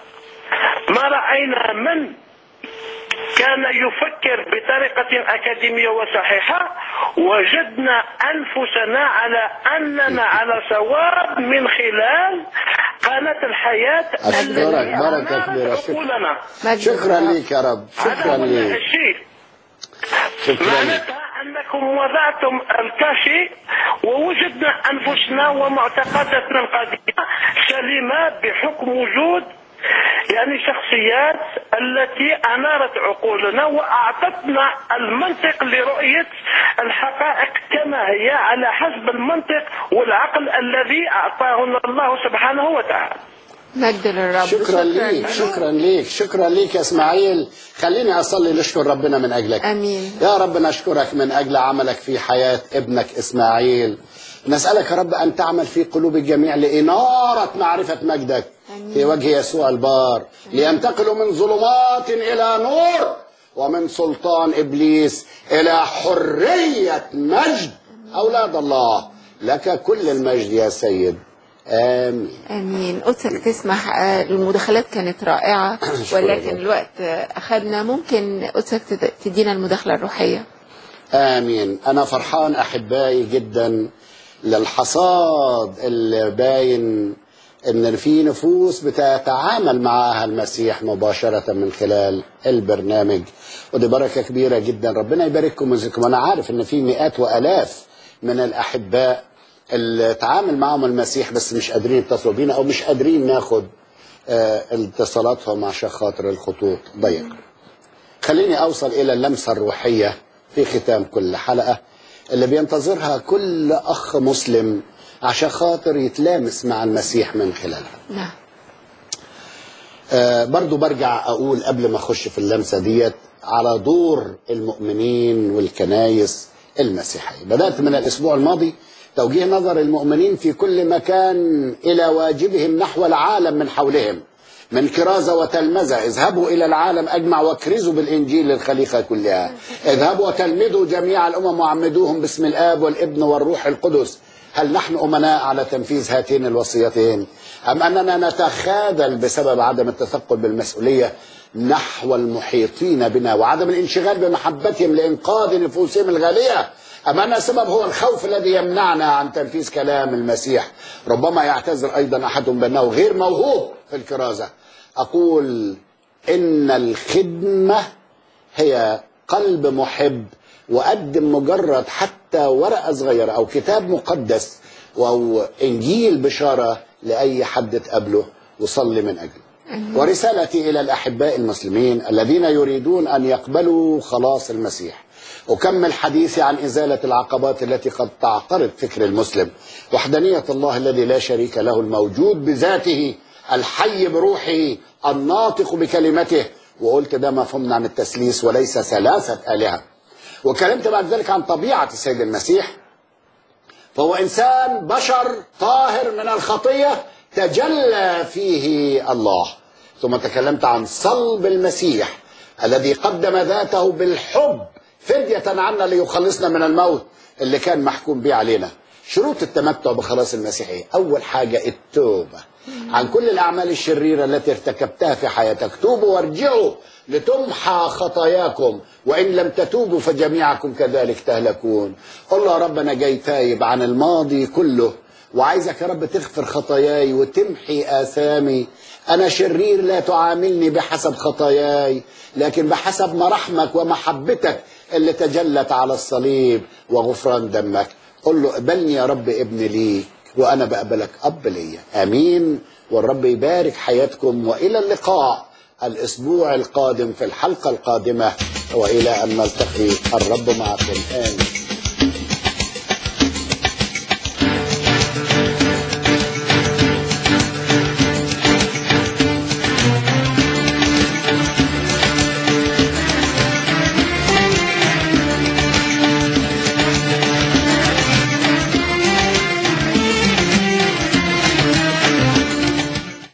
ما رأينا من كان يفكر بطريقة أكاديمية وصحيحة وجدنا أنفسنا على أننا على صواب من خلال قناة الحياة أشكرك بركة كبيرة عقولنا شكرا لك يا رب شكرا هذا هو لك الشيء شكرا معناتها أنكم وضعتم الكاشي ووجدنا أنفسنا ومعتقداتنا القديمة سليمة بحكم وجود يعني شخصيات التي أنارت عقولنا وأعطتنا المنطق لرؤية الحقائق كما هي على حسب المنطق والعقل الذي أعطاهنا الله سبحانه وتعالى مجد للرب شكرا ليك شكرا ليك شكرا ليك يا اسماعيل خليني اصلي نشكر ربنا من اجلك امين يا رب نشكرك من اجل عملك في حياه ابنك اسماعيل نسالك يا رب ان تعمل في قلوب الجميع لاناره معرفه مجدك في وجه يسوع البار لينتقلوا من ظلمات الى نور ومن سلطان ابليس الى حريه مجد اولاد الله لك كل المجد يا سيد امين امين قدسك تسمح آه، المداخلات كانت رائعه ولكن الوقت آه، اخذنا ممكن قدسك تد- تدينا المداخله الروحيه آمين أنا فرحان أحبائي جدا للحصاد اللي باين إن في نفوس بتتعامل معها المسيح مباشرة من خلال البرنامج ودي بركة كبيرة جدا ربنا يبارككم ويزيدكم أنا عارف إن في مئات وآلاف من الأحباء اللي تعامل معهم المسيح بس مش قادرين يتصلوا بينا أو مش قادرين ناخد آه، اتصالاتهم عشان خاطر الخطوط ضيقة خليني أوصل إلى اللمسة الروحية في ختام كل حلقة اللي بينتظرها كل أخ مسلم عشان خاطر يتلامس مع المسيح من خلالها نعم آه برضو برجع أقول قبل ما أخش في اللمسة ديت على دور المؤمنين والكنايس المسيحية بدأت من الأسبوع الماضي توجيه نظر المؤمنين في كل مكان إلى واجبهم نحو العالم من حولهم من كرازة وتلمذة اذهبوا إلى العالم أجمع واكرزوا بالإنجيل للخليقة كلها اذهبوا وتلمذوا جميع الأمم وعمدوهم باسم الآب والابن والروح القدس هل نحن أمناء على تنفيذ هاتين الوصيتين أم أننا نتخاذل بسبب عدم التثقل بالمسؤولية نحو المحيطين بنا وعدم الانشغال بمحبتهم لإنقاذ نفوسهم الغالية أم أن السبب هو الخوف الذي يمنعنا عن تنفيذ كلام المسيح ربما يعتذر أيضا أحدهم بأنه غير موهوب في الكرازة أقول إن الخدمة هي قلب محب وقدم مجرد حتى ورقة صغيرة أو كتاب مقدس أو إنجيل بشارة لأي حد تقابله وصلي من أجله ورسالتي إلى الأحباء المسلمين الذين يريدون أن يقبلوا خلاص المسيح أكمل حديثي عن إزالة العقبات التي قد تعترض فكر المسلم وحدانية الله الذي لا شريك له الموجود بذاته الحي بروحه الناطق بكلمته وقلت ده مفهومنا عن التثليث وليس ثلاثة آلهة وكلمت بعد ذلك عن طبيعة السيد المسيح فهو إنسان بشر طاهر من الخطية تجلى فيه الله ثم تكلمت عن صلب المسيح الذي قدم ذاته بالحب فدية عنا ليخلصنا من الموت اللي كان محكوم به علينا شروط التمتع بخلاص المسيحية أول حاجة التوبة عن كل الأعمال الشريرة التي ارتكبتها في حياتك توبوا وارجعوا لتمحى خطاياكم وإن لم تتوبوا فجميعكم كذلك تهلكون قل له يا رب أنا جاي تايب عن الماضي كله وعايزك يا رب تغفر خطاياي وتمحي آثامي أنا شرير لا تعاملني بحسب خطاياي لكن بحسب مراحمك ومحبتك اللي تجلت على الصليب وغفران دمك قل له اقبلني يا رب ابن ليك وأنا بقبلك أب ليا آمين والرب يبارك حياتكم وإلى اللقاء الأسبوع القادم في الحلقة القادمة وإلى أن نلتقي الرب معكم آمين